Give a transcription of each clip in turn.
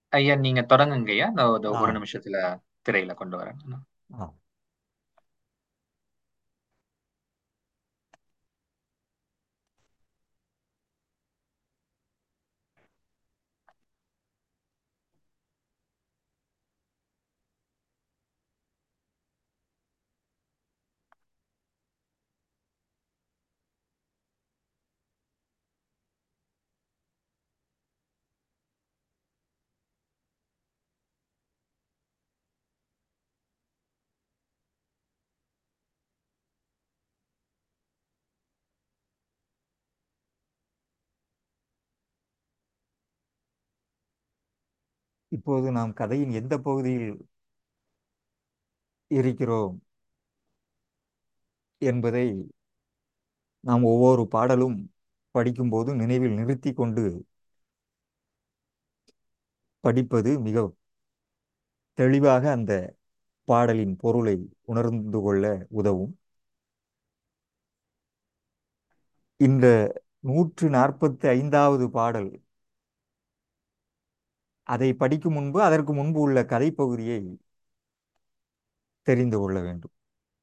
ஐயா நீங்க தொடங்குங்க ஐயா நான் ஒரு ஆ ஒரு நிமிஷத்துல திரையில கொண்டு வரேன் ஆ இப்போது நாம் கதையின் எந்த பகுதியில் இருக்கிறோம் என்பதை நாம் ஒவ்வொரு பாடலும் படிக்கும்போது நினைவில் நிறுத்தி கொண்டு படிப்பது மிக தெளிவாக அந்த பாடலின் பொருளை உணர்ந்து கொள்ள உதவும் இந்த நூற்று நாற்பத்தி ஐந்தாவது பாடல் அதை படிக்கும் முன்பு அதற்கு முன்பு உள்ள கதைப்பகுதியை தெரிந்து கொள்ள வேண்டும்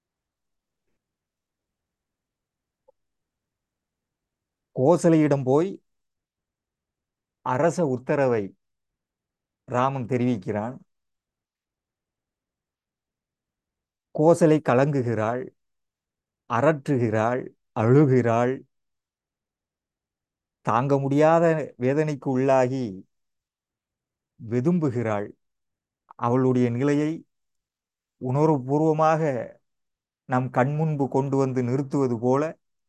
கோசலையிடம் போய் அரச உத்தரவை ராமன் தெரிவிக்கிறான் கோசலை கலங்குகிறாள் அரற்றுகிறாள் அழுகிறாள் தாங்க முடியாத வேதனைக்கு உள்ளாகி வெதும்புகிறாள் அவளுடைய நிலையை உணர்வுபூர்வமாக நம் கண்முன்பு கொண்டு வந்து நிறுத்துவது போல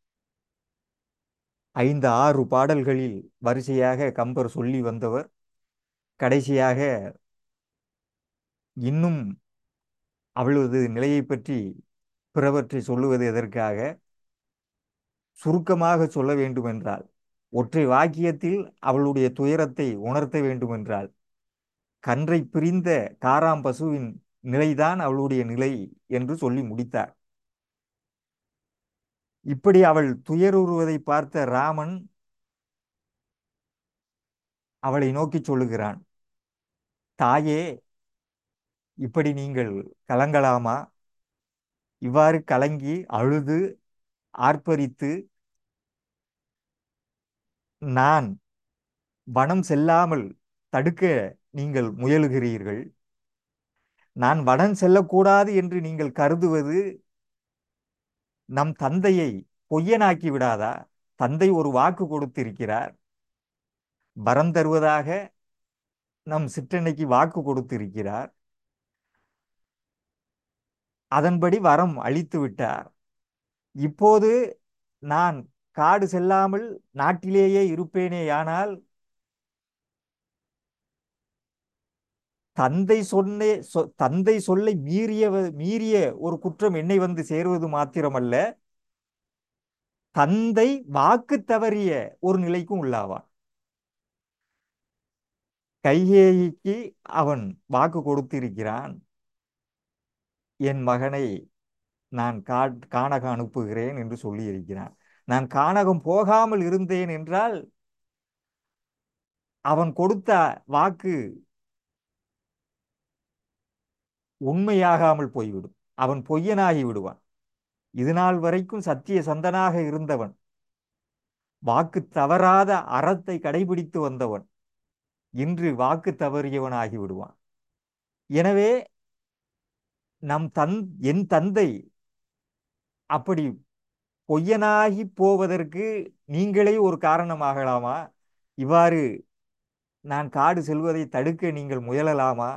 ஐந்து ஆறு பாடல்களில் வரிசையாக கம்பர் சொல்லி வந்தவர் கடைசியாக இன்னும் அவளது நிலையை பற்றி பிறவற்றை சொல்லுவது எதற்காக சுருக்கமாக சொல்ல வேண்டுமென்றால் ஒற்றை வாக்கியத்தில் அவளுடைய துயரத்தை உணர்த்த வேண்டுமென்றால் கன்றை பிரிந்த காராம் பசுவின் நிலைதான் அவளுடைய நிலை என்று சொல்லி முடித்தார் இப்படி அவள் துயருறுவதை பார்த்த ராமன் அவளை நோக்கி சொல்லுகிறான் தாயே இப்படி நீங்கள் கலங்கலாமா இவ்வாறு கலங்கி அழுது ஆர்ப்பரித்து நான் வனம் செல்லாமல் தடுக்க நீங்கள் முயலுகிறீர்கள் நான் வனம் செல்லக்கூடாது என்று நீங்கள் கருதுவது நம் தந்தையை பொய்யனாக்கி விடாதா தந்தை ஒரு வாக்கு கொடுத்திருக்கிறார் வரம் தருவதாக நம் சிற்றன்னைக்கு வாக்கு கொடுத்திருக்கிறார் அதன்படி வரம் அளித்து விட்டார் இப்போது நான் காடு செல்லாமல் நாட்டிலேயே இருப்பேனேயானால் தந்தை சொன்னே சொ தந்தை சொல்லை மீறிய மீறிய ஒரு குற்றம் என்னை வந்து சேருவது மாத்திரமல்ல தந்தை வாக்கு தவறிய ஒரு நிலைக்கும் உள்ளாவான் கைகேயிக்கு அவன் வாக்கு கொடுத்திருக்கிறான் என் மகனை நான் கா கானகம் அனுப்புகிறேன் என்று சொல்லியிருக்கிறான் நான் கானகம் போகாமல் இருந்தேன் என்றால் அவன் கொடுத்த வாக்கு உண்மையாகாமல் போய்விடும் அவன் பொய்யனாகி விடுவான் இது நாள் வரைக்கும் சத்திய சந்தனாக இருந்தவன் வாக்கு தவறாத அறத்தை கடைபிடித்து வந்தவன் இன்று வாக்கு தவறியவனாகி விடுவான் எனவே நம் தன் என் தந்தை அப்படி பொய்யனாகி போவதற்கு நீங்களே ஒரு காரணமாகலாமா இவ்வாறு நான் காடு செல்வதை தடுக்க நீங்கள் முயலலாமா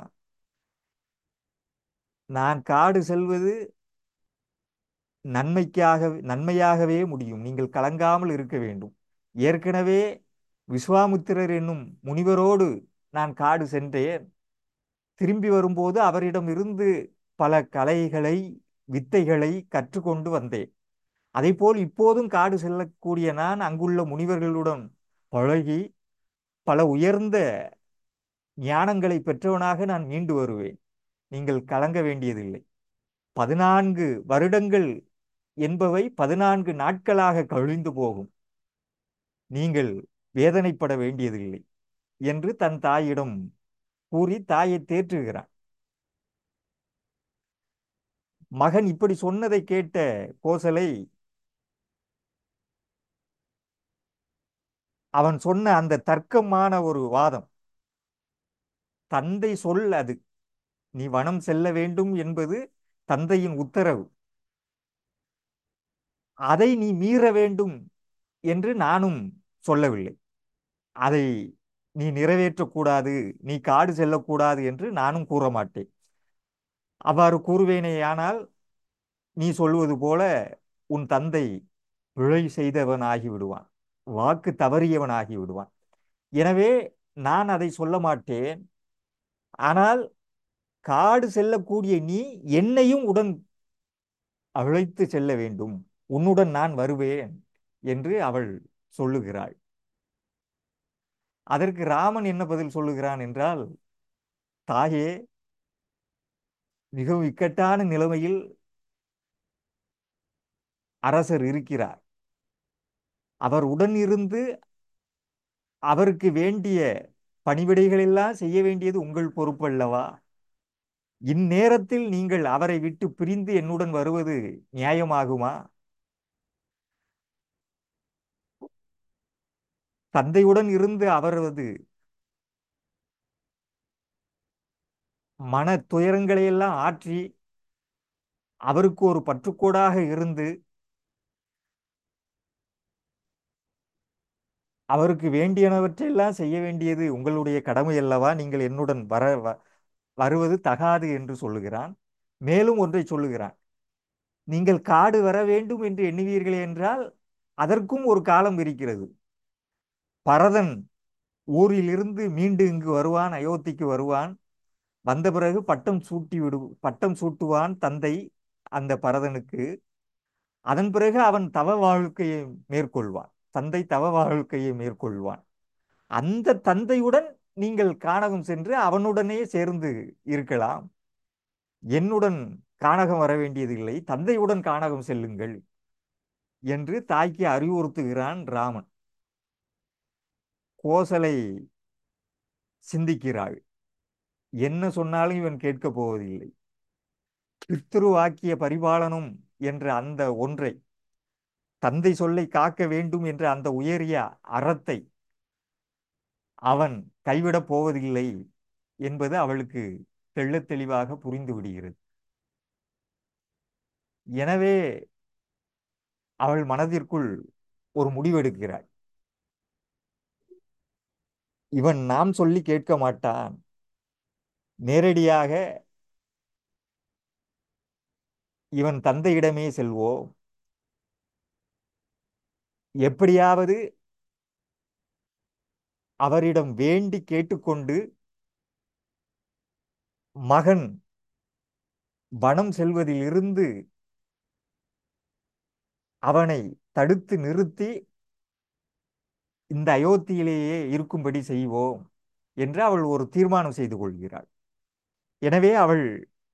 நான் காடு செல்வது நன்மைக்காக நன்மையாகவே முடியும் நீங்கள் கலங்காமல் இருக்க வேண்டும் ஏற்கனவே விஸ்வாமுத்திரர் என்னும் முனிவரோடு நான் காடு சென்றேன் திரும்பி வரும்போது அவரிடம் இருந்து பல கலைகளை வித்தைகளை கற்றுக்கொண்டு வந்தேன் அதேபோல் இப்போதும் காடு செல்லக்கூடிய நான் அங்குள்ள முனிவர்களுடன் பழகி பல உயர்ந்த ஞானங்களை பெற்றவனாக நான் மீண்டு வருவேன் நீங்கள் கலங்க வேண்டியதில்லை பதினான்கு வருடங்கள் என்பவை பதினான்கு நாட்களாக கழிந்து போகும் நீங்கள் வேதனைப்பட வேண்டியதில்லை என்று தன் தாயிடம் கூறி தாயை தேற்றுகிறான் மகன் இப்படி சொன்னதை கேட்ட கோசலை அவன் சொன்ன அந்த தர்க்கமான ஒரு வாதம் தந்தை சொல் அது நீ வனம் செல்ல வேண்டும் என்பது தந்தையின் உத்தரவு அதை நீ மீற வேண்டும் என்று நானும் சொல்லவில்லை அதை நீ நிறைவேற்றக்கூடாது நீ காடு செல்லக்கூடாது என்று நானும் கூற மாட்டேன் அவ்வாறு கூறுவேனேயானால் நீ சொல்வது போல உன் தந்தை பிழை செய்தவன் ஆகி விடுவான் வாக்கு தவறியவன் ஆகி விடுவான் எனவே நான் அதை சொல்ல மாட்டேன் ஆனால் காடு செல்லக்கூடிய நீ என்னையும் உடன் அழைத்து செல்ல வேண்டும் உன்னுடன் நான் வருவேன் என்று அவள் சொல்லுகிறாள் அதற்கு ராமன் என்ன பதில் சொல்லுகிறான் என்றால் தாயே மிகவும் இக்கட்டான நிலைமையில் அரசர் இருக்கிறார் அவர் உடன் இருந்து அவருக்கு வேண்டிய பணிவிடைகளெல்லாம் செய்ய வேண்டியது உங்கள் பொறுப்பல்லவா இந்நேரத்தில் நீங்கள் அவரை விட்டு பிரிந்து என்னுடன் வருவது நியாயமாகுமா தந்தையுடன் இருந்து அவரது மன துயரங்களை எல்லாம் ஆற்றி அவருக்கு ஒரு பற்றுக்கோடாக இருந்து அவருக்கு வேண்டியனவற்றையெல்லாம் செய்ய வேண்டியது உங்களுடைய கடமை அல்லவா நீங்கள் என்னுடன் வர வ- வருவது தகாது என்று சொல்லுகிறான் மேலும் ஒன்றை சொல்லுகிறான் நீங்கள் காடு வர வேண்டும் என்று எண்ணுவீர்கள் என்றால் அதற்கும் ஒரு காலம் இருக்கிறது பரதன் ஊரிலிருந்து மீண்டு இங்கு வருவான் அயோத்திக்கு வருவான் வந்த பிறகு பட்டம் சூட்டி விடு பட்டம் சூட்டுவான் தந்தை அந்த பரதனுக்கு அதன் பிறகு அவன் தவ வாழ்க்கையை மேற்கொள்வான் தந்தை தவ வாழ்க்கையை மேற்கொள்வான் அந்த தந்தையுடன் நீங்கள் கானகம் சென்று அவனுடனே சேர்ந்து இருக்கலாம் என்னுடன் கானகம் வர வேண்டியதில்லை தந்தையுடன் கானகம் செல்லுங்கள் என்று தாய்க்கு அறிவுறுத்துகிறான் ராமன் கோசலை சிந்திக்கிறாள் என்ன சொன்னாலும் இவன் கேட்கப் போவதில்லை பித்ருவாக்கிய பரிபாலனம் என்ற அந்த ஒன்றை தந்தை சொல்லை காக்க வேண்டும் என்ற அந்த உயரிய அறத்தை அவன் கைவிடப் போவதில்லை என்பது அவளுக்கு தெள்ளத் தெளிவாக புரிந்து விடுகிறது எனவே அவள் மனதிற்குள் ஒரு முடிவெடுக்கிறாள் இவன் நாம் சொல்லி கேட்க மாட்டான் நேரடியாக இவன் தந்தையிடமே செல்வோம் எப்படியாவது அவரிடம் வேண்டி கேட்டுக்கொண்டு மகன் வனம் செல்வதிலிருந்து அவனை தடுத்து நிறுத்தி இந்த அயோத்தியிலேயே இருக்கும்படி செய்வோம் என்று அவள் ஒரு தீர்மானம் செய்து கொள்கிறாள் எனவே அவள்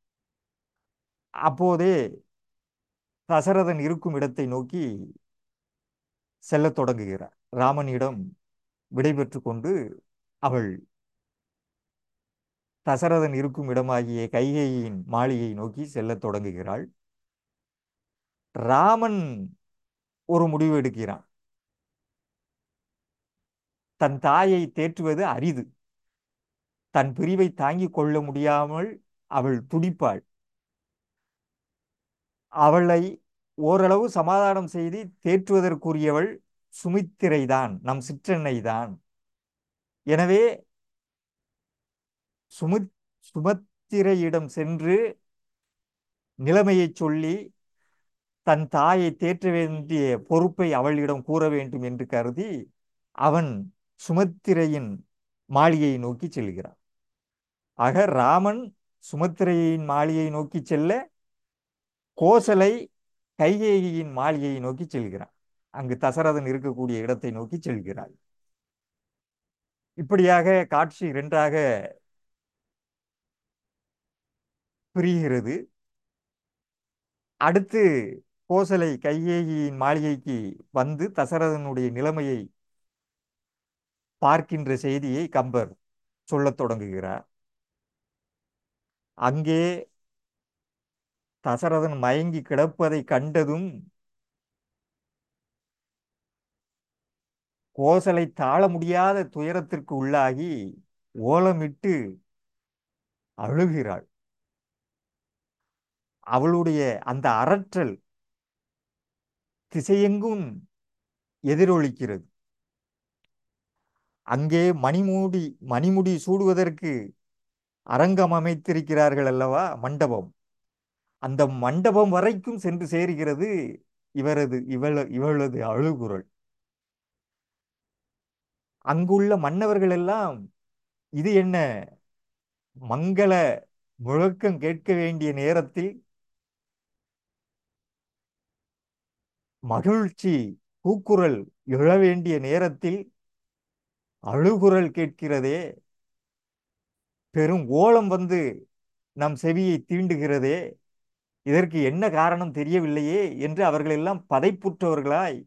அப்போதே தசரதன் இருக்கும் இடத்தை நோக்கி செல்லத் தொடங்குகிறார் ராமனிடம் விடைபெற்று கொண்டு அவள் தசரதன் இருக்கும் இடமாகிய கைகேயின் மாளிகையை நோக்கி செல்லத் தொடங்குகிறாள் ராமன் ஒரு முடிவு எடுக்கிறான் தன் தாயை தேற்றுவது அரிது தன் பிரிவை தாங்கிக் கொள்ள முடியாமல் அவள் துடிப்பாள் அவளை ஓரளவு சமாதானம் செய்து தேற்றுவதற்குரியவள் சுமித்திரைதான் நம் சிற்றன்னைதான் எனவே சுமித் சுமத்திரையிடம் சென்று நிலைமையைச் சொல்லி தன் தாயை தேற்ற வேண்டிய பொறுப்பை அவளிடம் கூற வேண்டும் என்று கருதி அவன் சுமத்திரையின் மாளிகையை நோக்கி செல்கிறான் ஆக ராமன் சுமத்திரையின் மாளிகையை நோக்கி செல்ல கோசலை கைகேயியின் மாளிகையை நோக்கி செல்கிறான் அங்கு தசரதன் இருக்கக்கூடிய இடத்தை நோக்கி செல்கிறாள் இப்படியாக காட்சி இரண்டாக பிரிகிறது அடுத்து கோசலை கைகேயியின் மாளிகைக்கு வந்து தசரதனுடைய நிலைமையை பார்க்கின்ற செய்தியை கம்பர் சொல்லத் தொடங்குகிறார் அங்கே தசரதன் மயங்கி கிடப்பதை கண்டதும் கோசலை தாழ முடியாத துயரத்திற்கு உள்ளாகி ஓலமிட்டு அழுகிறாள் அவளுடைய அந்த அரற்றல் திசையெங்கும் எதிரொலிக்கிறது அங்கே மணிமூடி மணிமுடி சூடுவதற்கு அரங்கம் அமைத்திருக்கிறார்கள் அல்லவா மண்டபம் அந்த மண்டபம் வரைக்கும் சென்று சேருகிறது இவரது இவள இவளது அழுகுரல் அங்குள்ள மன்னவர்கள் எல்லாம் இது என்ன மங்கள முழக்கம் கேட்க வேண்டிய நேரத்தில் மகிழ்ச்சி கூக்குரல் எழ வேண்டிய நேரத்தில் அழுகுரல் கேட்கிறதே பெரும் ஓலம் வந்து நம் செவியை தீண்டுகிறதே இதற்கு என்ன காரணம் தெரியவில்லையே என்று அவர்கள் எல்லாம் பதைப்புற்றவர்களாய்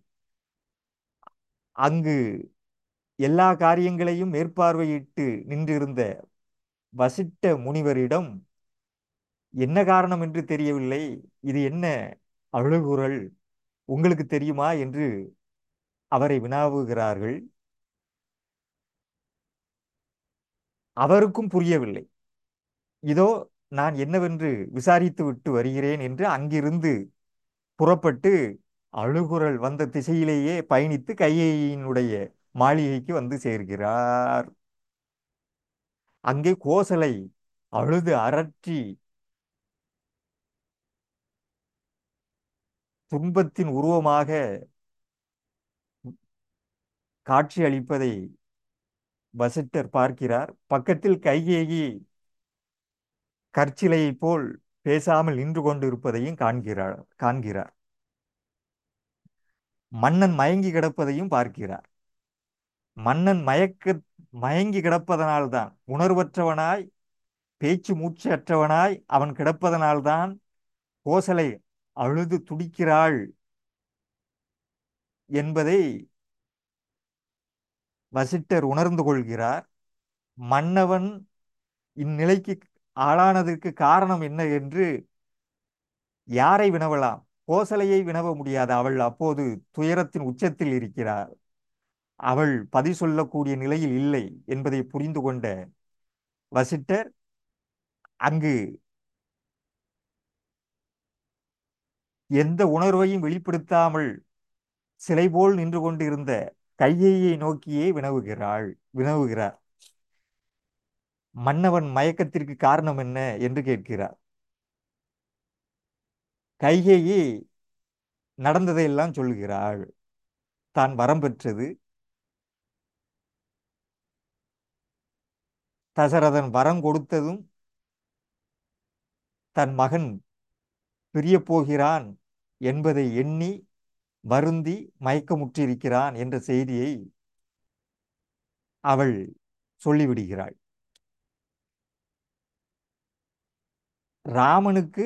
அங்கு எல்லா காரியங்களையும் மேற்பார்வையிட்டு நின்றிருந்த வசிட்ட முனிவரிடம் என்ன காரணம் என்று தெரியவில்லை இது என்ன அழுகுரல் உங்களுக்கு தெரியுமா என்று அவரை வினாவுகிறார்கள் அவருக்கும் புரியவில்லை இதோ நான் என்னவென்று விசாரித்து விட்டு வருகிறேன் என்று அங்கிருந்து புறப்பட்டு அழுகுரல் வந்த திசையிலேயே பயணித்து கையையினுடைய மாளிகைக்கு வந்து சேர்கிறார் அங்கே கோசலை அழுது அரற்றி துன்பத்தின் உருவமாக காட்சி அளிப்பதை வசிட்டர் பார்க்கிறார் பக்கத்தில் கைகேயி கற்சிலையைப் போல் பேசாமல் நின்று கொண்டிருப்பதையும் காண்கிறார் காண்கிறார் மன்னன் மயங்கி கிடப்பதையும் பார்க்கிறார் மன்னன் மயக்க மயங்கி கிடப்பதனால்தான் உணர்வற்றவனாய் பேச்சு மூச்சற்றவனாய் அவன் கிடப்பதனால்தான் கோசலை அழுது துடிக்கிறாள் என்பதை வசிட்டர் உணர்ந்து கொள்கிறார் மன்னவன் இந்நிலைக்கு ஆளானதற்கு காரணம் என்ன என்று யாரை வினவலாம் கோசலையை வினவ முடியாது அவள் அப்போது துயரத்தின் உச்சத்தில் இருக்கிறார் அவள் பதி சொல்லக்கூடிய நிலையில் இல்லை என்பதை புரிந்து கொண்ட வசிட்டர் அங்கு எந்த உணர்வையும் வெளிப்படுத்தாமல் சிலை போல் நின்று கொண்டிருந்த கையையை நோக்கியே வினவுகிறாள் வினவுகிறார் மன்னவன் மயக்கத்திற்கு காரணம் என்ன என்று கேட்கிறார் கைகேயி நடந்ததையெல்லாம் சொல்கிறாள் தான் வரம் பெற்றது தசரதன் வரம் கொடுத்ததும் தன் மகன் பிரியப் போகிறான் என்பதை எண்ணி வருந்தி மயக்கமுற்றிருக்கிறான் என்ற செய்தியை அவள் சொல்லிவிடுகிறாள் ராமனுக்கு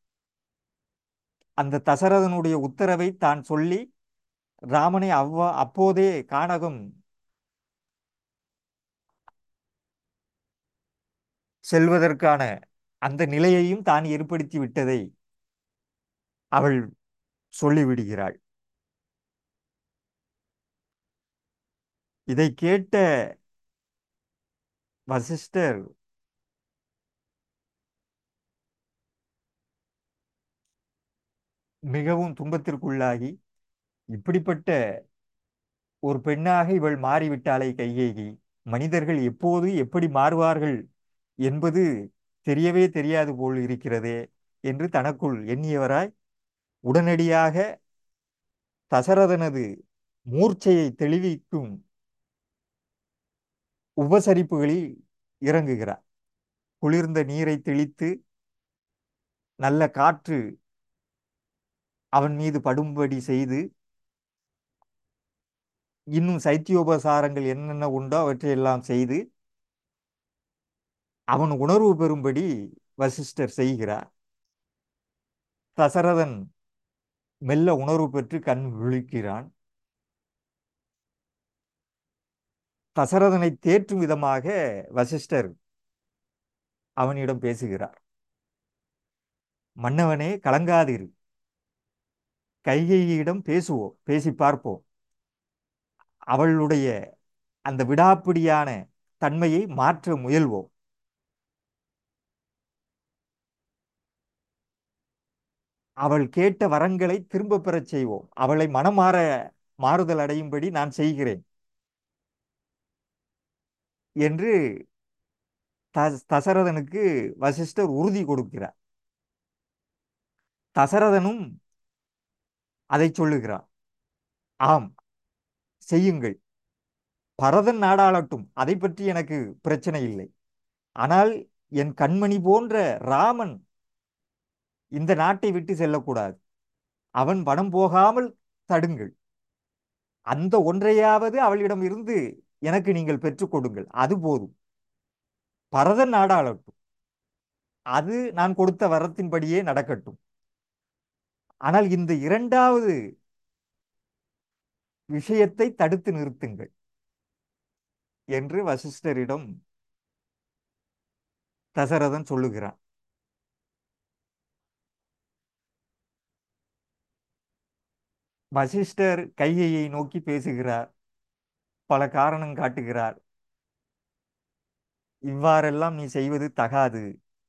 அந்த தசரதனுடைய உத்தரவை தான் சொல்லி ராமனை அவ்வா அப்போதே கானகம் செல்வதற்கான அந்த நிலையையும் தான் ஏற்படுத்தி விட்டதை அவள் சொல்லிவிடுகிறாள் இதை கேட்ட வசிஷ்டர் மிகவும் துன்பத்திற்குள்ளாகி இப்படிப்பட்ட ஒரு பெண்ணாக இவள் மாறிவிட்டாளே கைகேயி மனிதர்கள் எப்போது எப்படி மாறுவார்கள் என்பது தெரியவே தெரியாது போல் இருக்கிறதே என்று தனக்குள் எண்ணியவராய் உடனடியாக தசரதனது மூர்ச்சையை தெளிவிக்கும் உபசரிப்புகளில் இறங்குகிறார் குளிர்ந்த நீரை தெளித்து நல்ல காற்று அவன் மீது படும்படி செய்து இன்னும் சைத்தியோபசாரங்கள் என்னென்ன உண்டோ அவற்றையெல்லாம் செய்து அவன் உணர்வு பெறும்படி வசிஷ்டர் செய்கிறார் தசரதன் மெல்ல உணர்வு பெற்று கண் விழிக்கிறான் தசரதனை தேற்றும் விதமாக வசிஷ்டர் அவனிடம் பேசுகிறார் மன்னவனே கலங்காதிரு கைகேயியிடம் பேசுவோம் பேசி பார்ப்போம் அவளுடைய அந்த விடாப்பிடியான தன்மையை மாற்ற முயல்வோம் அவள் கேட்ட வரங்களை திரும்ப பெறச் செய்வோம் அவளை மனமாற மாறுதல் அடையும்படி நான் செய்கிறேன் என்று த- தசரதனுக்கு வசிஷ்டர் உறுதி கொடுக்கிறார் தசரதனும் அதை சொல்லுகிறார் ஆம் செய்யுங்கள் பரதன் நாடாளட்டும் அதை பற்றி எனக்கு பிரச்சனை இல்லை ஆனால் என் கண்மணி போன்ற ராமன் இந்த நாட்டை விட்டு செல்லக்கூடாது அவன் வனம் போகாமல் தடுங்கள் அந்த ஒன்றையாவது அவளிடம் இருந்து எனக்கு நீங்கள் பெற்றுக் கொடுங்கள் அது போதும் பரதன் நாடாளட்டும் அது நான் கொடுத்த வரத்தின்படியே நடக்கட்டும் ஆனால் இந்த இரண்டாவது விஷயத்தை தடுத்து நிறுத்துங்கள் என்று வசிஷ்டரிடம் தசரதன் சொல்லுகிறான் வசிஷ்டர் கைகையை நோக்கி பேசுகிறார் பல காரணம் காட்டுகிறார் இவ்வாறெல்லாம் நீ செய்வது தகாது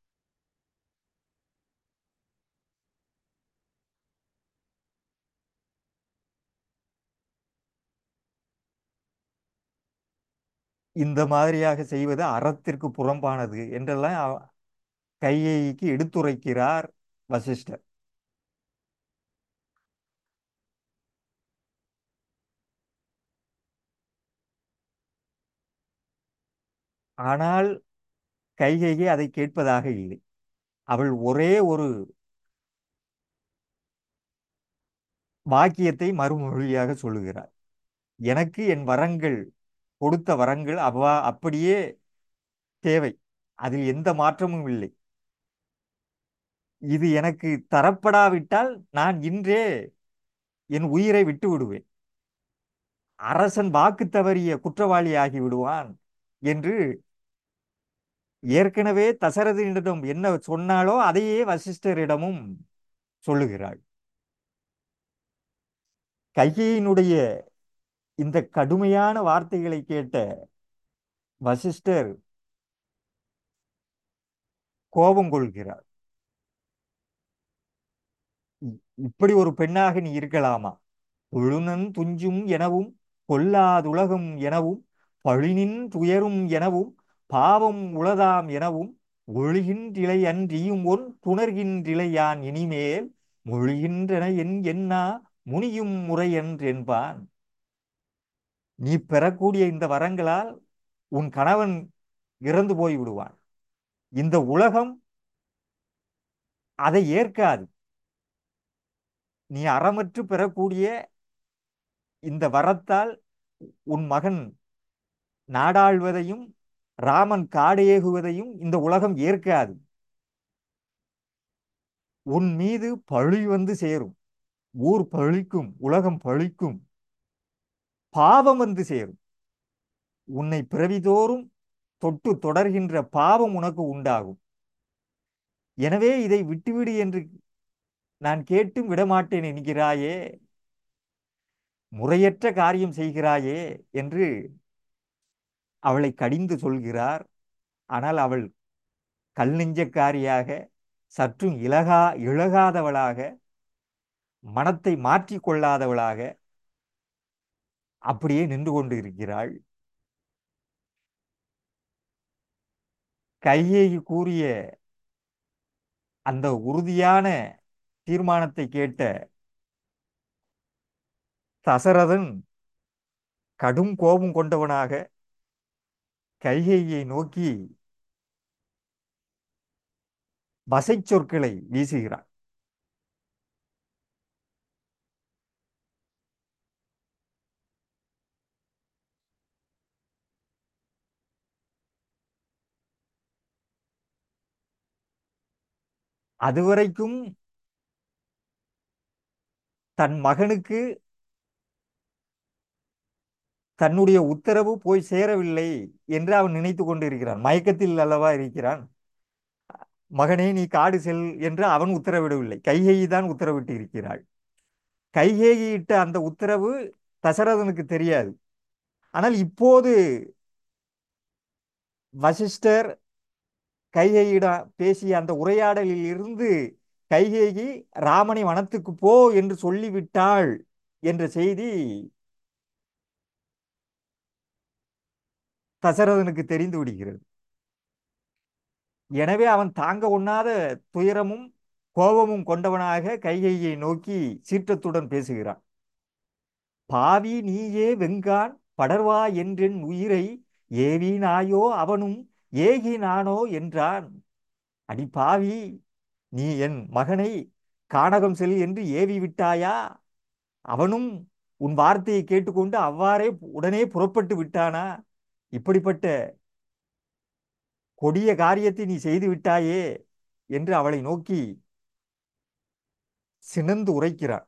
இந்த மாதிரியாக செய்வது அறத்திற்கு புறம்பானது என்றெல்லாம் அவ- கைகேயிக்கு எடுத்துரைக்கிறார் வசிஷ்டர் ஆனால் கைகேயி அதை கேட்பதாக இல்லை அவள் ஒரே ஒரு வாக்கியத்தை மறுமொழியாக சொல்லுகிறார் எனக்கு என் வரங்கள் கொடுத்த வரங்கள் அவ்வா அப்படியே தேவை அதில் எந்த மாற்றமும் இல்லை இது எனக்கு தரப்படாவிட்டால் நான் இன்றே என் உயிரை விட்டு விடுவேன் அரசன் வாக்கு தவறிய குற்றவாளி ஆகி விடுவான் என்று ஏற்கனவே தசரதனிடம் என்ன சொன்னாலோ அதையே வசிஷ்டரிடமும் சொல்லுகிறாள் கைகையினுடைய இந்த கடுமையான வார்த்தைகளை கேட்ட வசிஷ்டர் கோபம் கொள்கிறார் இ- இப்படி ஒரு பெண்ணாக நீ இருக்கலாமா கொழுநன் துஞ்சும் எனவும் கொல்லாதுலகம் எனவும் பழினின் துயரும் எனவும் பாவம் உளதாம் எனவும் ஒழுகின்றிலை அன்றியும் ஒன் புணர்கின்றிலை யான் இனிமேல் மொழிகின்றன என் என்னா முனியும் முறையென்றென்பான் நீ பெறக்கூடிய இந்த வரங்களால் உன் கணவன் இறந்து போய் விடுவான் இந்த உலகம் அதை ஏற்காது நீ அறமற்று பெறக்கூடிய இந்த வரத்தால் உன் மகன் நாடாள்வதையும் ராமன் காடேகுவதையும் இந்த உலகம் ஏற்காது உன் மீது பழி வந்து சேரும் ஊர் பழிக்கும் உலகம் பழிக்கும் பாவம் வந்து சேரும் உன்னை பிறவிதோறும் தொட்டு தொடர்கின்ற பாவம் உனக்கு உண்டாகும் எனவே இதை விட்டுவிடு என்று நான் கேட்டும் விடமாட்டேன் என்கிறாயே முறையற்ற காரியம் செய்கிறாயே என்று அவளை கடிந்து சொல்கிறார் ஆனால் அவள் கல் நெஞ்சக்காரியாக சற்றும் இலகா இழகாதவளாக மனத்தை மாற்றிக் கொள்ளாதவளாக அப்படியே நின்று கொண்டு இருக்கிறாள் கையேயி கூறிய அந்த உறுதியான தீர்மானத்தை கேட்ட தசரதன் கடும் கோபம் கொண்டவனாக கைகேயியை நோக்கி வசை சொற்களை வீசுகிறான் அதுவரைக்கும் தன் மகனுக்கு தன்னுடைய உத்தரவு போய் சேரவில்லை என்று அவன் நினைத்து கொண்டு இருக்கிறான் மயக்கத்தில் அல்லவா இருக்கிறான் மகனே நீ காடு செல் என்று அவன் உத்தரவிடவில்லை கைகேயி தான் உத்தரவிட்டு இருக்கிறாள் கைகேயி இட்ட அந்த உத்தரவு தசரதனுக்கு தெரியாது ஆனால் இப்போது வசிஷ்டர் கைகேயிடம் பேசிய அந்த உரையாடலில் இருந்து கைகேயி ராமனை வனத்துக்கு போ என்று சொல்லிவிட்டாள் என்ற செய்தி தசரதனுக்கு தெரிந்து விடுகிறது எனவே அவன் தாங்க ஒண்ணாத துயரமும் கோபமும் கொண்டவனாக கைகையை நோக்கி சீற்றத்துடன் பேசுகிறான் பாவி நீயே வெங்கான் படர்வா என்றென் உயிரை ஏவினாயோ அவனும் ஏகினானோ என்றான் அடி பாவி நீ என் மகனை கானகம் செல் என்று ஏவி விட்டாயா அவனும் உன் வார்த்தையை கேட்டுக்கொண்டு அவ்வாறே உடனே புறப்பட்டு விட்டானா இப்படிப்பட்ட கொடிய காரியத்தை நீ செய்து விட்டாயே என்று அவளை நோக்கி சினந்து உரைக்கிறான்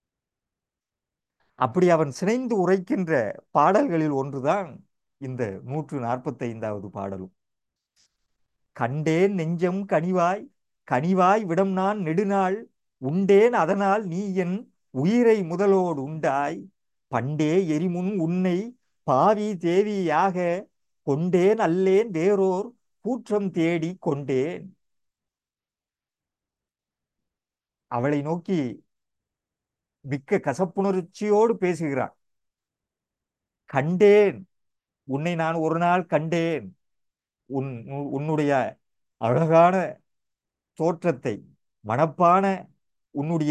அப்படி அவன் சினைந்து உரைக்கின்ற பாடல்களில் ஒன்றுதான் இந்த நூற்று நாற்பத்தைந்தாவது பாடலும் கண்டேன் நெஞ்சம் கனிவாய் கனிவாய் விடம் நான் நெடுநாள் உண்டேன் அதனால் நீ என் உயிரை முதலோடு உண்டாய் பண்டே எரிமுன் உன்னை பாவி தேவியாக கொண்டேன் அல்லேன் வேறோர் கூற்றம் தேடி கொண்டேன் அவளை நோக்கி மிக்க கசப்புணர்ச்சியோடு பேசுகிறான் கண்டேன் உன்னை நான் ஒரு நாள் கண்டேன் உன் உன்- உன்னுடைய அழகான தோற்றத்தை மணப்பான உன்னுடைய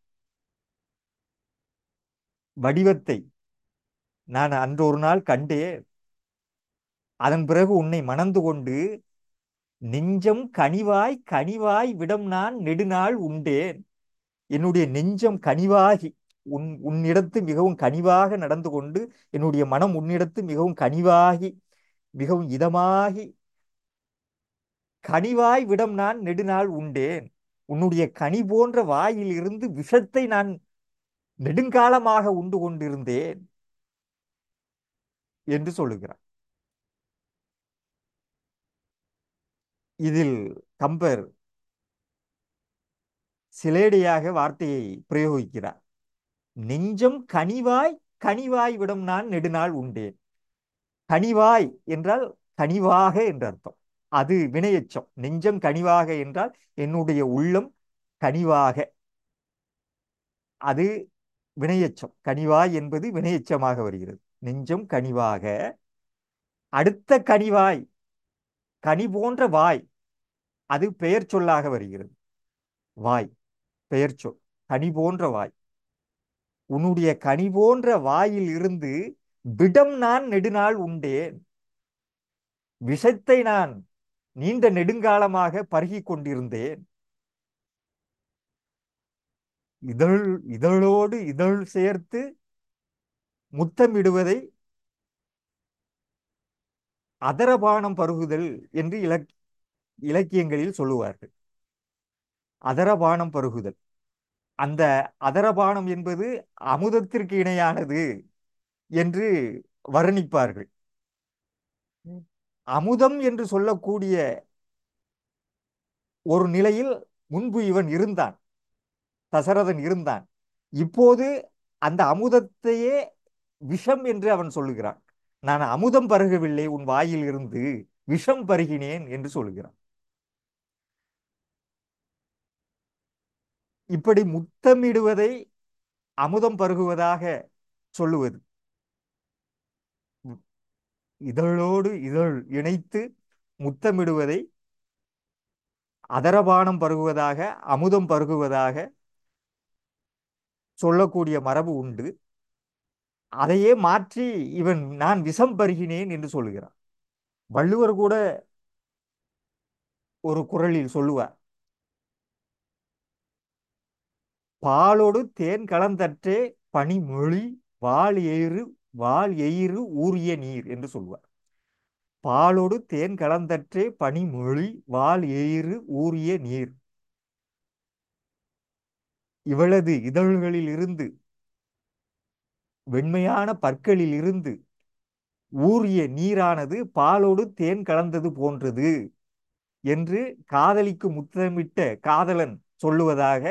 வடிவத்தை நான் அன்று ஒரு நாள் கண்டேன் அதன் பிறகு உன்னை மணந்து கொண்டு நெஞ்சம் கனிவாய் கனிவாய் விடம் நான் நெடுநாள் உண்டேன் என்னுடைய நெஞ்சம் கனிவாகி உன் உன்னிடத்து மிகவும் கனிவாக நடந்து கொண்டு என்னுடைய மனம் உன்னிடத்து மிகவும் கனிவாகி மிகவும் இதமாகி கனிவாய் விடம் நான் நெடுநாள் உண்டேன் உன்னுடைய கனி போன்ற வாயில் இருந்து விஷத்தை நான் நெடுங்காலமாக உண்டு கொண்டிருந்தேன் என்று சொல்லுகிறார் இதில் கம்பர் சிலேடையாக வார்த்தையை பிரயோகிக்கிறார் நெஞ்சம் கனிவாய் கனிவாய் விடும் நான் நெடுநாள் உண்டேன் கனிவாய் என்றால் கனிவாக என்ற அர்த்தம் அது வினையெச்சம் நெஞ்சம் கனிவாக என்றால் என்னுடைய உள்ளம் கனிவாக அது வினையெச்சம் கனிவாய் என்பது வினையெச்சமாக வருகிறது நெஞ்சம் கனிவாக அடுத்த கனிவாய் கனி போன்ற வாய் அது பெயர் சொல்லாக வருகிறது வாய் பெயர் சொல் கனி போன்ற வாய் உன்னுடைய கனி போன்ற வாயில் இருந்து விடம் நான் நெடுநாள் உண்டேன் விஷத்தை நான் நீண்ட நெடுங்காலமாக பருகிக் கொண்டிருந்தேன் இதழ் இதழோடு இதழ் சேர்த்து முத்தமிடுவதை அதரபானம் பருகுதல் என்று இலக் இலக்கியங்களில் சொல்லுவார்கள் அதரபானம் பருகுதல் அந்த அதரபானம் என்பது அமுதத்திற்கு இணையானது என்று வர்ணிப்பார்கள் அமுதம் என்று சொல்லக்கூடிய ஒரு நிலையில் முன்பு இவன் இருந்தான் தசரதன் இருந்தான் இப்போது அந்த அமுதத்தையே விஷம் என்று அவன் சொல்லுகிறான் நான் அமுதம் பருகவில்லை உன் வாயில் இருந்து விஷம் பருகினேன் என்று சொல்லுகிறான் இப்படி முத்தமிடுவதை அமுதம் பருகுவதாக சொல்லுவது இதழோடு இதழ் இணைத்து முத்தமிடுவதை அதரபானம் பருகுவதாக அமுதம் பருகுவதாக சொல்லக்கூடிய மரபு உண்டு அதையே மாற்றி இவன் நான் விஷம் பருகினேன் என்று சொல்லுகிறான் வள்ளுவர் கூட ஒரு குரலில் சொல்லுவார் பாலோடு தேன் கலந்தற்றே பனிமொழி வாள் எயிறு வாள் எயிறு ஊறிய நீர் என்று சொல்வார் பாலோடு தேன் கலந்தற்றே பனிமொழி வாள் எயிறு ஊறிய நீர் இவளது இதழ்களில் இருந்து வெண்மையான பற்களில் இருந்து ஊறிய நீரானது பாலோடு தேன் கலந்தது போன்றது என்று காதலிக்கு முத்தமிட்ட காதலன் சொல்லுவதாக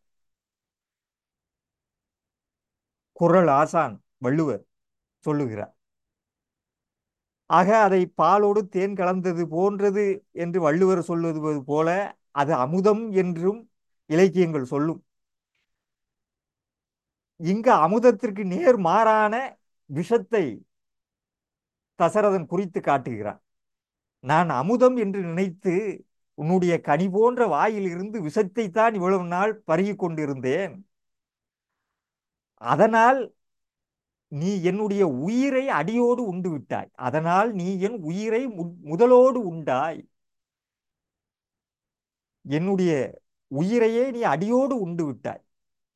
குறள் ஆசான் வள்ளுவர் சொல்லுகிறார் ஆக அதை பாலோடு தேன் கலந்தது போன்றது என்று வள்ளுவர் சொல்வது போல அது அமுதம் என்றும் இலக்கியங்கள் சொல்லும் இங்கு அமுதத்திற்கு நேர் மாறான விஷத்தை தசரதன் குறித்து காட்டுகிறான் நான் அமுதம் என்று நினைத்து உன்னுடைய கனி போன்ற வாயில் இருந்து விஷத்தை தான் இவ்வளவு நாள் பருகிக் கொண்டிருந்தேன் அதனால் நீ என்னுடைய உயிரை அடியோடு உண்டு விட்டாய் அதனால் நீ என் உயிரை மு- முதலோடு உண்டாய் என்னுடைய உயிரையே நீ அடியோடு உண்டு விட்டாய்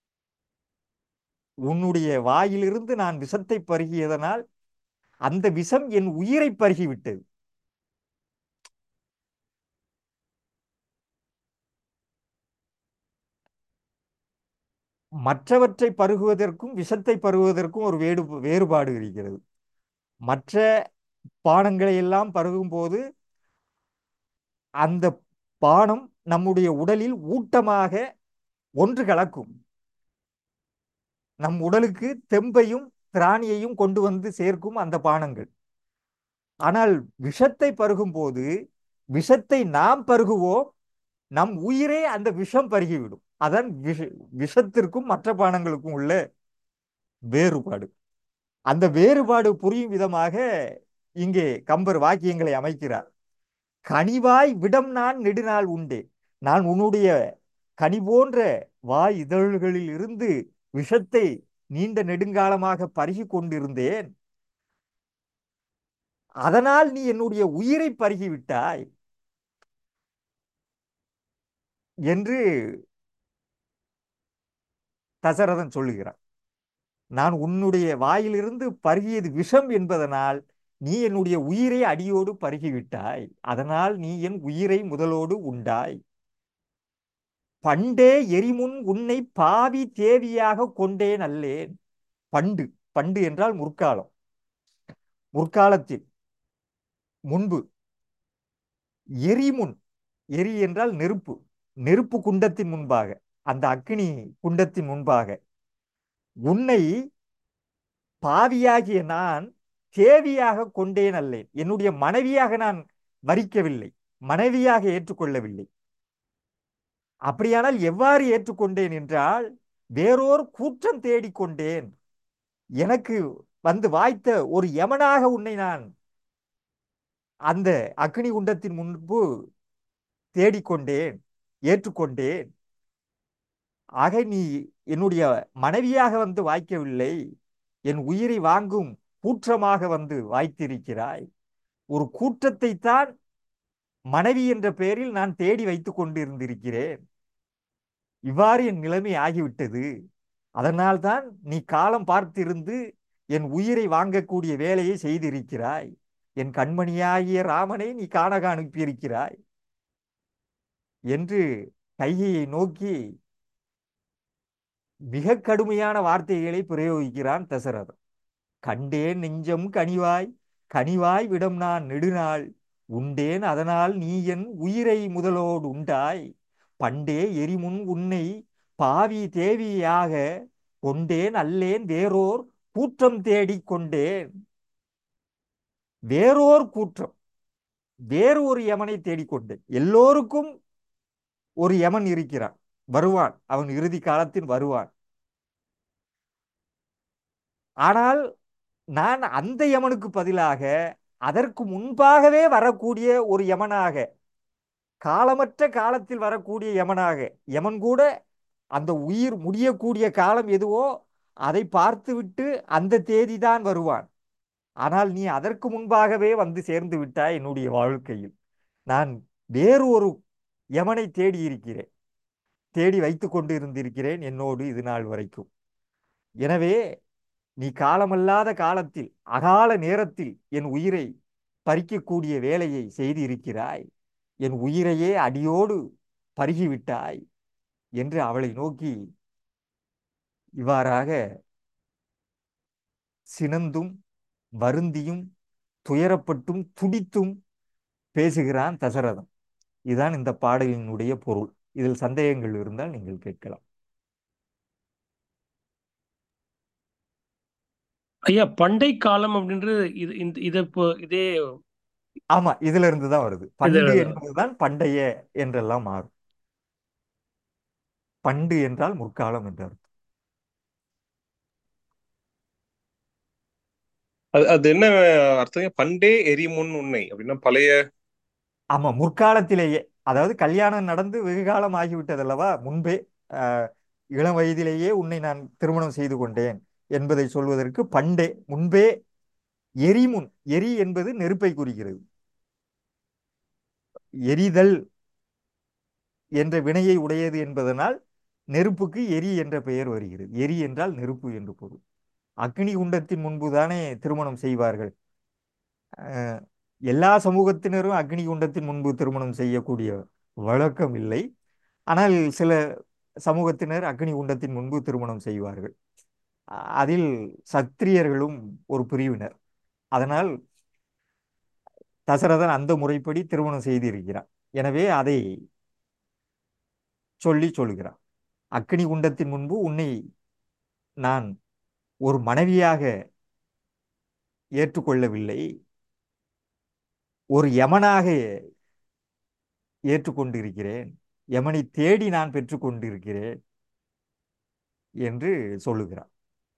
உன்னுடைய வாயிலிருந்து நான் விஷத்தை பருகியதனால் அந்த விஷம் என் உயிரை பருகிவிட்டது மற்றவற்றை பருகுவதற்கும் விஷத்தை பருகுவதற்கும் ஒரு வேடு வேறுபாடு இருக்கிறது மற்ற பானங்களை எல்லாம் பருகும்போது அந்த பானம் நம்முடைய உடலில் ஊட்டமாக ஒன்று கலக்கும் நம் உடலுக்கு தெம்பையும் திராணியையும் கொண்டு வந்து சேர்க்கும் அந்த பானங்கள் ஆனால் விஷத்தை பருகும்போது விஷத்தை நாம் பருகுவோம் நம் உயிரே அந்த விஷம் பருகிவிடும் அதான் விஷ விஷத்திற்கும் மற்ற பானங்களுக்கும் உள்ள வேறுபாடு அந்த வேறுபாடு புரியும் விதமாக இங்கே கம்பர் வாக்கியங்களை அமைக்கிறார் கனிவாய் விடம் நான் நெடுநாள் உண்டே நான் உன்னுடைய கனி போன்ற வாய் இதழ்களில் இருந்து விஷத்தை நீண்ட நெடுங்காலமாக பருகி கொண்டிருந்தேன் அதனால் நீ என்னுடைய உயிரை பருகிவிட்டாய் என்று தசரதன் சொல்லுகிறான் நான் உன்னுடைய வாயிலிருந்து பருகியது விஷம் என்பதனால் நீ என்னுடைய உயிரை அடியோடு பருகிவிட்டாய் அதனால் நீ என் உயிரை முதலோடு உண்டாய் பண்டே எரிமுன் உன்னை பாவி தேவியாக கொண்டேன் அல்லேன் பண்டு பண்டு என்றால் முற்காலம் முற்காலத்தில் முன்பு எரிமுன் எரி என்றால் நெருப்பு நெருப்பு குண்டத்தின் முன்பாக அந்த அக்னி குண்டத்தின் முன்பாக உன்னை பாவியாகிய நான் தேவியாக கொண்டேன் அல்லேன் என்னுடைய மனைவியாக நான் வரிக்கவில்லை மனைவியாக ஏற்றுக்கொள்ளவில்லை அப்படியானால் எவ்வாறு ஏற்றுக்கொண்டேன் என்றால் வேறோர் கூற்றம் தேடிக்கொண்டேன் எனக்கு வந்து வாய்த்த ஒரு யமனாக உன்னை நான் அந்த அக்னி குண்டத்தின் முன்பு தேடிக்கொண்டேன் ஏற்றுக்கொண்டேன் ஆக நீ என்னுடைய மனைவியாக வந்து வாய்க்கவில்லை என் உயிரை வாங்கும் கூற்றமாக வந்து வாய்த்திருக்கிறாய் ஒரு கூற்றத்தை தான் மனைவி என்ற பெயரில் நான் தேடி வைத்துக் கொண்டிருந்திருக்கிறேன் இவ்வாறு என் நிலைமை ஆகிவிட்டது அதனால்தான் நீ காலம் பார்த்திருந்து என் உயிரை வாங்கக்கூடிய வேலையை செய்திருக்கிறாய் என் கண்மணியாகிய ராமனை நீ காணக அனுப்பியிருக்கிறாய் என்று கைகையை நோக்கி மிக கடுமையான வார்த்தைகளை பிரயோகிக்கிறான் தசரதன் கண்டேன் நெஞ்சம் கனிவாய் கனிவாய் விடம் நான் நெடுநாள் உண்டேன் அதனால் நீ என் உயிரை முதலோடு உண்டாய் பண்டே எரிமுன் உன்னை பாவி தேவியாக கொண்டேன் அல்லேன் வேறோர் கூற்றம் தேடிக் கொண்டேன் வேறோர் கூற்றம் வேறு ஒரு யமனை தேடிக்கொண்டேன் எல்லோருக்கும் ஒரு யமன் இருக்கிறான் வருவான் அவன் இறுதி காலத்தில் வருவான் ஆனால் நான் அந்த யமனுக்கு பதிலாக அதற்கு முன்பாகவே வரக்கூடிய ஒரு யமனாக காலமற்ற காலத்தில் வரக்கூடிய யமனாக யமன் கூட அந்த உயிர் முடியக்கூடிய காலம் எதுவோ அதை பார்த்துவிட்டு அந்த தேதிதான் வருவான் ஆனால் நீ அதற்கு முன்பாகவே வந்து சேர்ந்து விட்டாய் என்னுடைய வாழ்க்கையில் நான் வேறு ஒரு யமனை தேடி இருக்கிறேன் தேடி வைத்து கொண்டு இருந்திருக்கிறேன் என்னோடு இது நாள் வரைக்கும் எனவே நீ காலமல்லாத காலத்தில் அகால நேரத்தில் என் உயிரை பறிக்கக்கூடிய வேலையை செய்திருக்கிறாய் என் உயிரையே அடியோடு பருகிவிட்டாய் என்று அவளை நோக்கி இவ்வாறாக சினந்தும் வருந்தியும் துயரப்பட்டும் துடித்தும் பேசுகிறான் தசரதன் இதுதான் இந்த பாடலினுடைய பொருள் இதில் சந்தேகங்கள் இருந்தால் நீங்கள் கேட்கலாம் ஐயா பண்டை காலம் அப்படின்றது இது இந்த இதை இப்போ இதே ஆமா இதுல இருந்து தான் வருது பண்டு இதுல என்பதுதான் பண்டைய என்றெல்லாம் மாறும் பண்டு என்றால் முற்காலம் என்று அர்த்தம் அது அது என்ன அர்த்தம் பண்டே எரிமுன் உன்னை அப்படின்னா பழைய ஆமா முற்காலத்திலேயே அதாவது கல்யாணம் நடந்து வெகு காலம் ஆகிவிட்டது அல்லவா முன்பே ஆஹ், இளம் வயதிலேயே உன்னை நான் திருமணம் செய்து கொண்டேன் என்பதை சொல்வதற்கு பண்டே முன்பே எரிமுன் எரி என்பது நெருப்பை குறிக்கிறது எரிதல் என்ற வினையை உடையது என்பதனால் நெருப்புக்கு எரி என்ற பெயர் வருகிறது எரி என்றால் நெருப்பு என்று பொருள் அக்னி குண்டத்தின் முன்பு தானே திருமணம் செய்வார்கள் அஹ், எல்லா சமூகத்தினரும் அக்னி குண்டத்தின் முன்பு திருமணம் செய்யக்கூடிய வழக்கம் இல்லை ஆனால் சில சமூகத்தினர் அக்னி குண்டத்தின் முன்பு திருமணம் செய்வார்கள் அ- அதில் சத்திரியர்களும் ஒரு பிரிவினர் அதனால் தசரதன் அந்த முறைப்படி திருமணம் செய்திருக்கிறான் எனவே அதை சொல்லி சொல்கிறான் அக்னி குண்டத்தின் முன்பு உன்னை நான் ஒரு மனைவியாக ஏற்றுக்கொள்ளவில்லை ஒரு யமனாக ஏற்றுக்கொண்டிருக்கிறேன் யமனை தேடி நான் பெற்றுக்கொண்டிருக்கிறேன் என்று சொல்லுகிறான்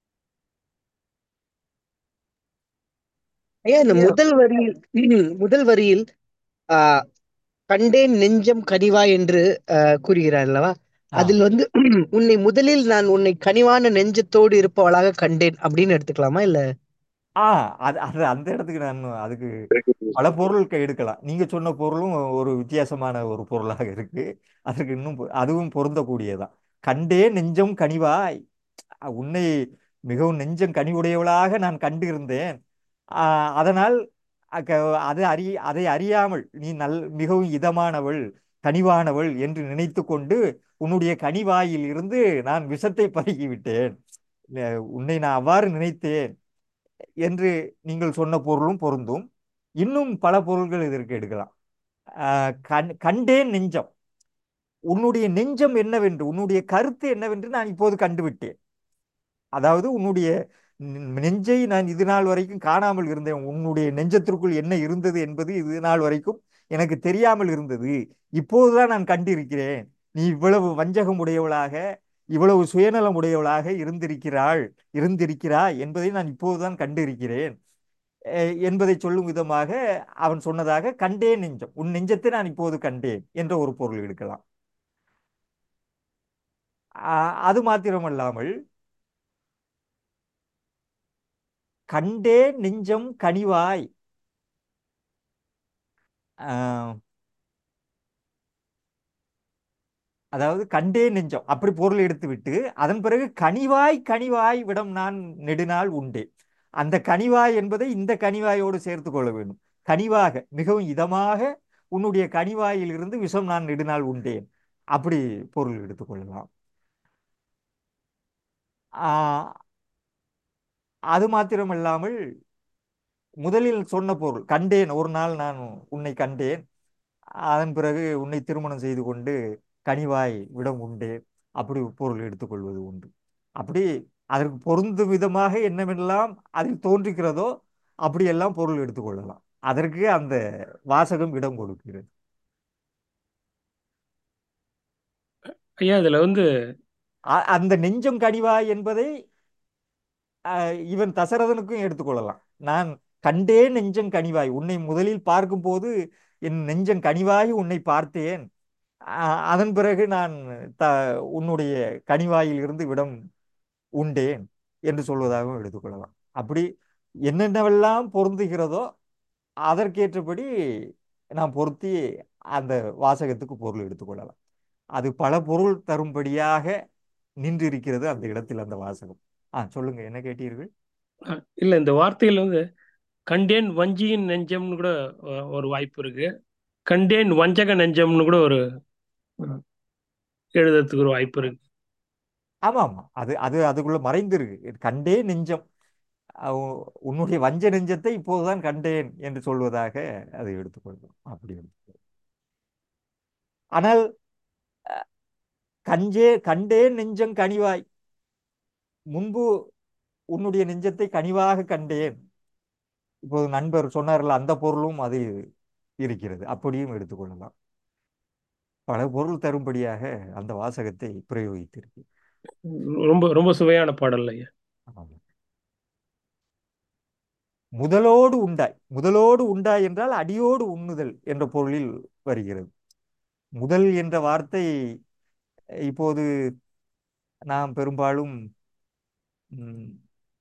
ஐயா இந்த ஐயா, முதல் வரியில் முதல் வரியில் ஆஹ் கண்டேன் நெஞ்சம் கனிவா என்று ஆஹ் கூறுகிறார் அல்லவா ஆ அதில் வந்து உன்னை முதலில் நான் உன்னை கனிவான நெஞ்சத்தோடு இருப்பவளாக கண்டேன் அப்படின்னு எடுத்துக்கலாமா இல்ல ஆ அது அது அந்த இடத்துக்கு நான் அதுக்கு பல பொருள் க- எடுக்கலாம் நீங்க சொன்ன பொருளும் ஒரு வித்தியாசமான ஒரு பொருளாக இருக்கு அதற்கு இன்னும் பொ- அதுவும் பொருந்தக்கூடியதான் கண்டே நெஞ்சம் கனிவாய் அ, உன்னை மிகவும் நெஞ்சம் கனிவுடையவளாக நான் கண்டிருந்தேன் ஆ, அதனால் அக்க- அது அறி அதை அறியாமல் நீ நல் மிகவும் இதமானவள் கனிவானவள் என்று நினைத்து கொண்டு உன்னுடைய கனிவாயில் இருந்து நான் விஷத்தை பருகி விட்டேன் அஹ் உன்னை நான் அவ்வாறு நினைத்தேன் என்று நீங்கள் சொன்ன பொருளும் பொருந்தும் இன்னும் பல பொருள்கள் இதற்கு எடுக்கலாம் ஆஹ் கண் கண்டேன் நெஞ்சம் உன்னுடைய நெஞ்சம் என்னவென்று உன்னுடைய கருத்து என்னவென்று நான் இப்போது கண்டுவிட்டேன் அதாவது உன்னுடைய நெ- நெஞ்சை நான் இது நாள் வரைக்கும் காணாமல் இருந்தேன் உன்னுடைய நெஞ்சத்திற்குள் என்ன இருந்தது என்பது இது நாள் வரைக்கும் எனக்கு தெரியாமல் இருந்தது இப்போதுதான் நான் கண்டிருக்கிறேன் நீ இவ்வளவு வஞ்சகம் உடையவளாக இவ்வளவு சுயநலம் உடையவளாக இருந்திருக்கிறாள் இருந்திருக்கிறாய் என்பதை நான் இப்போதுதான் கண்டிருக்கிறேன் அஹ் என்பதை சொல்லும் விதமாக அவன் சொன்னதாக கண்டேன் நெஞ்சம் உன் நெஞ்சத்தை நான் இப்போது கண்டேன் என்ற ஒரு பொருள் எடுக்கலாம் ஆஹ் அது மாத்திரமல்லாமல் கண்டே நெஞ்சம் கனிவாய் ஆஹ் அதாவது கண்டே நெஞ்சம் அப்படி பொருள் எடுத்துவிட்டு அதன் பிறகு கனிவாய் கனிவாய் விடம் நான் நெடுநாள் உண்டே அந்த கனிவாய் என்பதை இந்த கனிவாயோடு சேர்த்து கொள்ள வேண்டும் கனிவாக மிகவும் இதமாக உன்னுடைய கனிவாயில் இருந்து விஷம் நான் நெடுநாள் உண்டேன் அப்படி பொருள் எடுத்துக்கொள்ளலாம் ஆஹ் அது மாத்திரமல்லாமல் முதலில் சொன்ன பொருள் கண்டேன் ஒரு நாள் நான் உன்னை கண்டேன் அதன் பிறகு உன்னை திருமணம் செய்து கொண்டு கனிவாய் விடம் உண்டு அப்படி பொருள் எடுத்துக்கொள்வது உண்டு அப்படி அதற்கு பொருந்தும் விதமாக என்னவெல்லாம் அதில் தோன்றுகிறதோ அப்படியெல்லாம் பொருள் எடுத்துக்கொள்ளலாம் அதற்கு அந்த வாசகம் இடம் கொடுக்கிறது ஐயா இதுல வந்து அ- அந்த நெஞ்சம் கனிவாய் என்பதை அஹ், இவன் தசரதனுக்கும் எடுத்துக்கொள்ளலாம் நான் கண்டே நெஞ்சம் கனிவாய் உன்னை முதலில் பார்க்கும்போது என் நெஞ்சம் கனிவாய் உன்னை பார்த்தேன் அ- அதன் பிறகு நான் த உன்னுடைய கனிவாயில் இருந்து விடம் உண்டேன் என்று சொல்வதாகவும் எடுத்துக்கொள்ளலாம் அப்படி என்னென்னவெல்லாம் பொருந்துகிறதோ அதற்கேற்றபடி நாம் பொருத்தி அந்த வாசகத்துக்கு பொருள் எடுத்துக்கொள்ளலாம் அது பல பொருள் தரும்படியாக நின்றிருக்கிறது அந்த இடத்தில் அந்த வாசகம் ஆ சொல்லுங்க என்ன கேட்டீர்கள் அஹ், இல்ல இந்த வார்த்தையில் வந்து கண்டேன் வஞ்சியின் நெஞ்சம்னு கூட அஹ், ஒரு வாய்ப்பு இருக்கு கண்டேன் வஞ்சக நெஞ்சம்னு கூட ஒரு அஹ், எழுதுறதுக்கு ஒரு வாய்ப்பு இருக்கு ஆமா ஆமா அது அது அதுக்குள்ள மறைந்திருக்கு கண்டே நெஞ்சம் அஹ் உன்னுடைய வஞ்ச நெஞ்சத்தை இப்போதுதான் கண்டேன் என்று சொல்வதாக அதை எடுத்துக்கொள்ளும் அப்படி எடுத்துக்கொள்ளும் ஆனால் கஞ்சே கண்டேன் நெஞ்சம் கனிவாய் முன்பு உன்னுடைய நெஞ்சத்தை கனிவாக கண்டேன் இப்போது நண்பர் சொன்னார்ல அந்த பொருளும் அது இருக்கிறது அப்படியும் எடுத்துக்கொள்ளலாம் பல பொருள் தரும்படியாக அந்த வாசகத்தை பிரயோகித்திருக்கு ரொம்ப ரொம்ப சுவையான பாடல் ஐயா ஆமாம். முதலோடு உண்டாய் முதலோடு உண்டாய் என்றால் அடியோடு உண்ணுதல் என்ற பொருளில் வருகிறது முதல் என்ற வார்த்தை இப்போது நாம் பெரும்பாலும் ம்,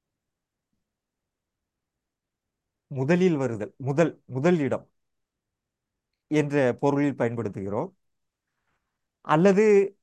முதலில் வருதல் முதல் முதல் இடம் என்ற பொருளில் பயன்படுத்துகிறோம் அல்லது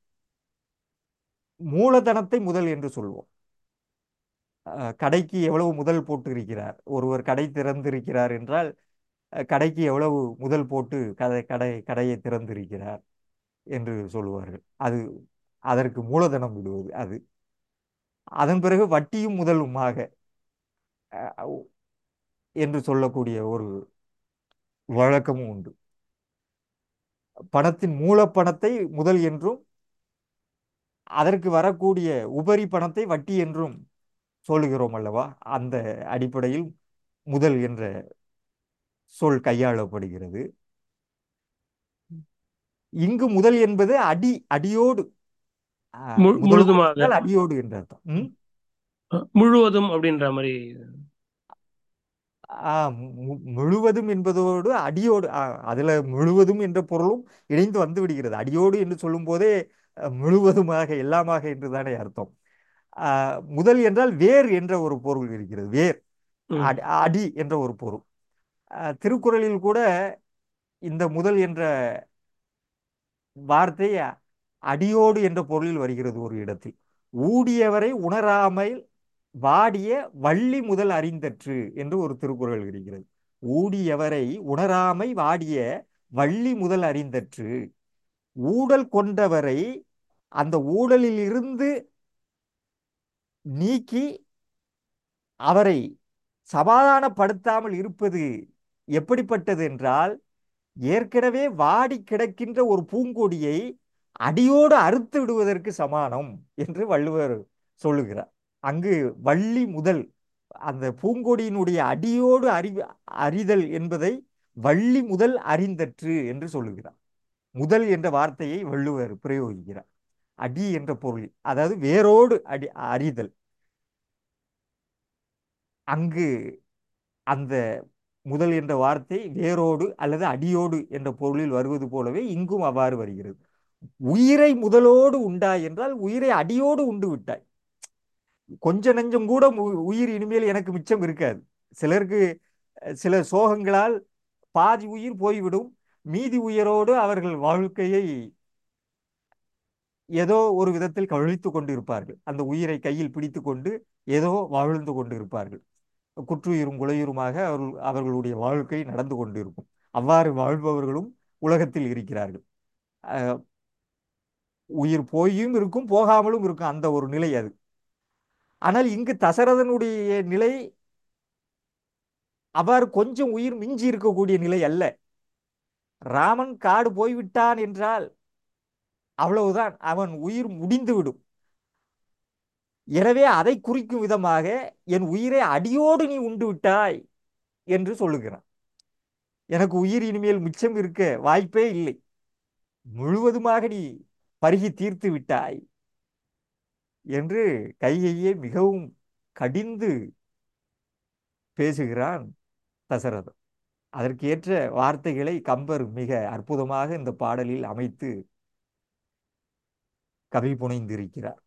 மூலதனத்தை முதல் என்று சொல்வோம் அஹ், கடைக்கு எவ்வளவு முதல் போட்டு இருக்கிறார் ஒருவர் கடை திறந்திருக்கிறார் என்றால் அஹ், கடைக்கு எவ்வளவு முதல் போட்டு கடை கடை கடையை திறந்திருக்கிறார் என்று சொல்லுவார்கள் அது அதற்கு மூலதனம் விடுவது அது அதன் பிறகு வட்டியும் முதலுமாக அஹ், என்று சொல்லக்கூடிய ஒரு வழக்கமும் உண்டு பணத்தின் மூலப்பணத்தை முதல் என்றும் அதற்கு வரக்கூடிய உபரி பணத்தை வட்டி என்றும் சொல்லுகிறோம் அல்லவா அந்த அடிப்படையில் முதல் என்ற சொல் கையாளப்படுகிறது இங்கு முதல் என்பது அடி அடியோடு ஆஹ், மு- முதலோடு முழுதுமாக என்றால் அடியோடு என்ற அர்த்தம் ம்? முழுவதும் அப்படின்ற மாதிரி ஆ, மு- முழுவதும் என்பதோடு அடியோடு ஆ, அதுல முழுவதும் என்ற பொருளும் இணைந்து வந்து விடுகிறது அடியோடு என்று சொல்லும் போதே அஹ், முழுவதுமாக எல்லாமாக என்று தானே அர்த்தம் ஆ, முதல் என்றால் வேர் என்ற ஒரு பொருள் இருக்கிறது வேர் ம். அடி அடி என்ற ஒரு பொருள் ஆ, திருக்குறளில் கூட இந்த முதல் என்ற வார்த்தை அடியோடு என்ற பொருளில் வருகிறது ஒரு இடத்தில் ஊடியவரை உணராமல் வாடிய வள்ளி முதல் அறிந்தற்று என்று ஒரு திருக்குறள் இருக்கிறது ஊடியவரை உணராமை வாடிய வள்ளி முதல் அறிந்தற்று ஊடல் கொண்டவரை அந்த ஊடலில் இருந்து நீக்கி அவரை சமாதானப்படுத்தாமல் இருப்பது எப்படிப்பட்டது என்றால் ஏற்கனவே வாடி கிடக்கின்ற ஒரு பூங்கொடியை அடியோடு அறுத்து விடுவதற்கு சமானம் என்று வள்ளுவர் சொல்லுகிறார் அங்கு வள்ளி முதல் அந்த பூங்கொடியினுடைய அடியோடு அறி அறிதல் என்பதை வள்ளி முதல் அறிந்தற்று என்று சொல்லுகிறார் முதல் என்ற வார்த்தையை வள்ளுவர் பிரயோகிக்கிறார் அடி என்ற பொருள் அதாவது வேரோடு அடி அறிதல் அங்கு அந்த முதல் என்ற வார்த்தை வேரோடு அல்லது அடியோடு என்ற பொருளில் வருவது போலவே இங்கும் அவ்வாறு வருகிறது உயிரை முதலோடு உண்டாய் என்றால் உயிரை அடியோடு உண்டு விட்டாய் கொஞ்ச நெஞ்சம் கூட உ- உயிர் இனிமேல் எனக்கு மிச்சம் இருக்காது சிலருக்கு அஹ், சில சோகங்களால் பாதி உயிர் போய்விடும் மீதி உயிரோடு அவர்கள் வாழ்க்கையை ஏதோ ஒரு விதத்தில் கழித்து கொண்டு இருப்பார்கள் அந்த உயிரை கையில் பிடித்து கொண்டு ஏதோ வாழ்ந்து கொண்டு இருப்பார்கள் குற்றுயிரும் குலையுருமாக அவர்கள் அவர்களுடைய வாழ்க்கை நடந்து கொண்டு இருக்கும் அவ்வாறு வாழ்பவர்களும் உலகத்தில் இருக்கிறார்கள் அஹ், உயிர் போயும் இருக்கும் போகாமலும் இருக்கும் அந்த ஒரு நிலை அது ஆனால் இங்கு தசரதனுடைய நிலை அவ்வாறு கொஞ்சம் உயிர் மிஞ்சி இருக்கக்கூடிய நிலை அல்ல ராமன் காடு போய்விட்டான் என்றால் அவ்வளவுதான் அவன் உயிர் முடிந்துவிடும் எனவே அதை குறிக்கும் விதமாக என் உயிரை அடியோடு நீ உண்டு விட்டாய் என்று சொல்லுகிறான் எனக்கு உயிர் இனிமேல் மிச்சம் இருக்க வாய்ப்பே இல்லை முழுவதுமாக நீ பருகி தீர்த்து விட்டாய் என்று கைகையை மிகவும் கடிந்து பேசுகிறான் தசரதன் அதற்கு ஏற்ற வார்த்தைகளை கம்பர் மிக அற்புதமாக இந்த பாடலில் அமைத்து கவி புனைந்திருக்கிறார்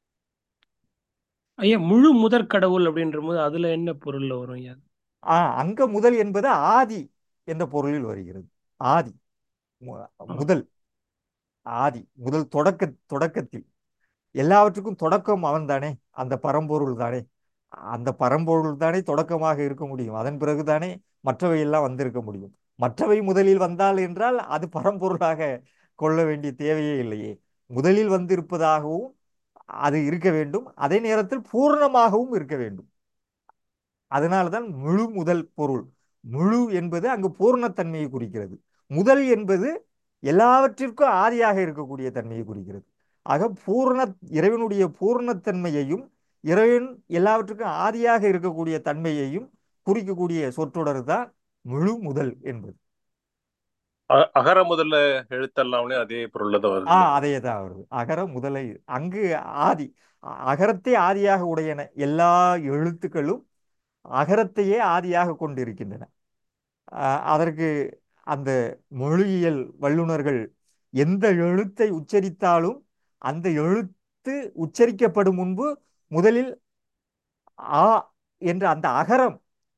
ஐயா முழு முதற் கடவுள் அப்படின்ற போது அதுல என்ன பொருள்ல வரும் ஐயா ஆ அங்க முதல் என்பது ஆதி என்ற பொருளில் வருகிறது ஆதி மு- முதல் ஆதி முதல் தொடக்க தொடக்கத்தில் எல்லாவற்றுக்கும் தொடக்கம் அவன்தானே அந்த பரம்பொருள் தானே அந்த பரம்பொருள் தானே தொடக்கமாக இருக்க முடியும் அதன் பிறகுதானே மற்றவை எல்லாம் வந்திருக்க முடியும் மற்றவை முதலில் வந்தால் என்றால் அது பரம்பொருளாக கொள்ள வேண்டிய தேவையே இல்லையே முதலில் வந்திருப்பதாகவும் அது இருக்க வேண்டும் அதே நேரத்தில் பூர்ணமாகவும் இருக்க வேண்டும் அதனால்தான் முழு முதல் பொருள் முழு என்பது அங்கு பூர்ணத்தன்மையை குறிக்கிறது முதல் என்பது எல்லாவற்றிற்கும் ஆதியாக இருக்கக்கூடிய தன்மையை குறிக்கிறது ஆக பூரண இறைவனுடைய பூரணத்தன்மையையும் இறைவன் எல்லாவற்றுக்கும் ஆதியாக இருக்கக்கூடிய தன்மையையும் குறிக்கக்கூடிய சொற்றொடர் தான் முழு முதல் என்பது அ- அகர முதல்ல எழுத்தெல்லாம்னே அதே பொருள்ல தான் ஆ வருது அதே தான் வருது அகர முதலை அங்கு ஆதி அ- அகரத்தை ஆதியாக உடையன எல்லா எழுத்துக்களும் அகரத்தையே ஆதியாக கொண்டிருக்கின்றன அஹ் அதற்கு அந்த மொழியியல் வல்லுனர்கள் எந்த எழுத்தை உச்சரித்தாலும் அந்த எழுத்து உச்சரிக்கப்படும் முன்பு முதலில் ஆ என்ற அந்த அகரம்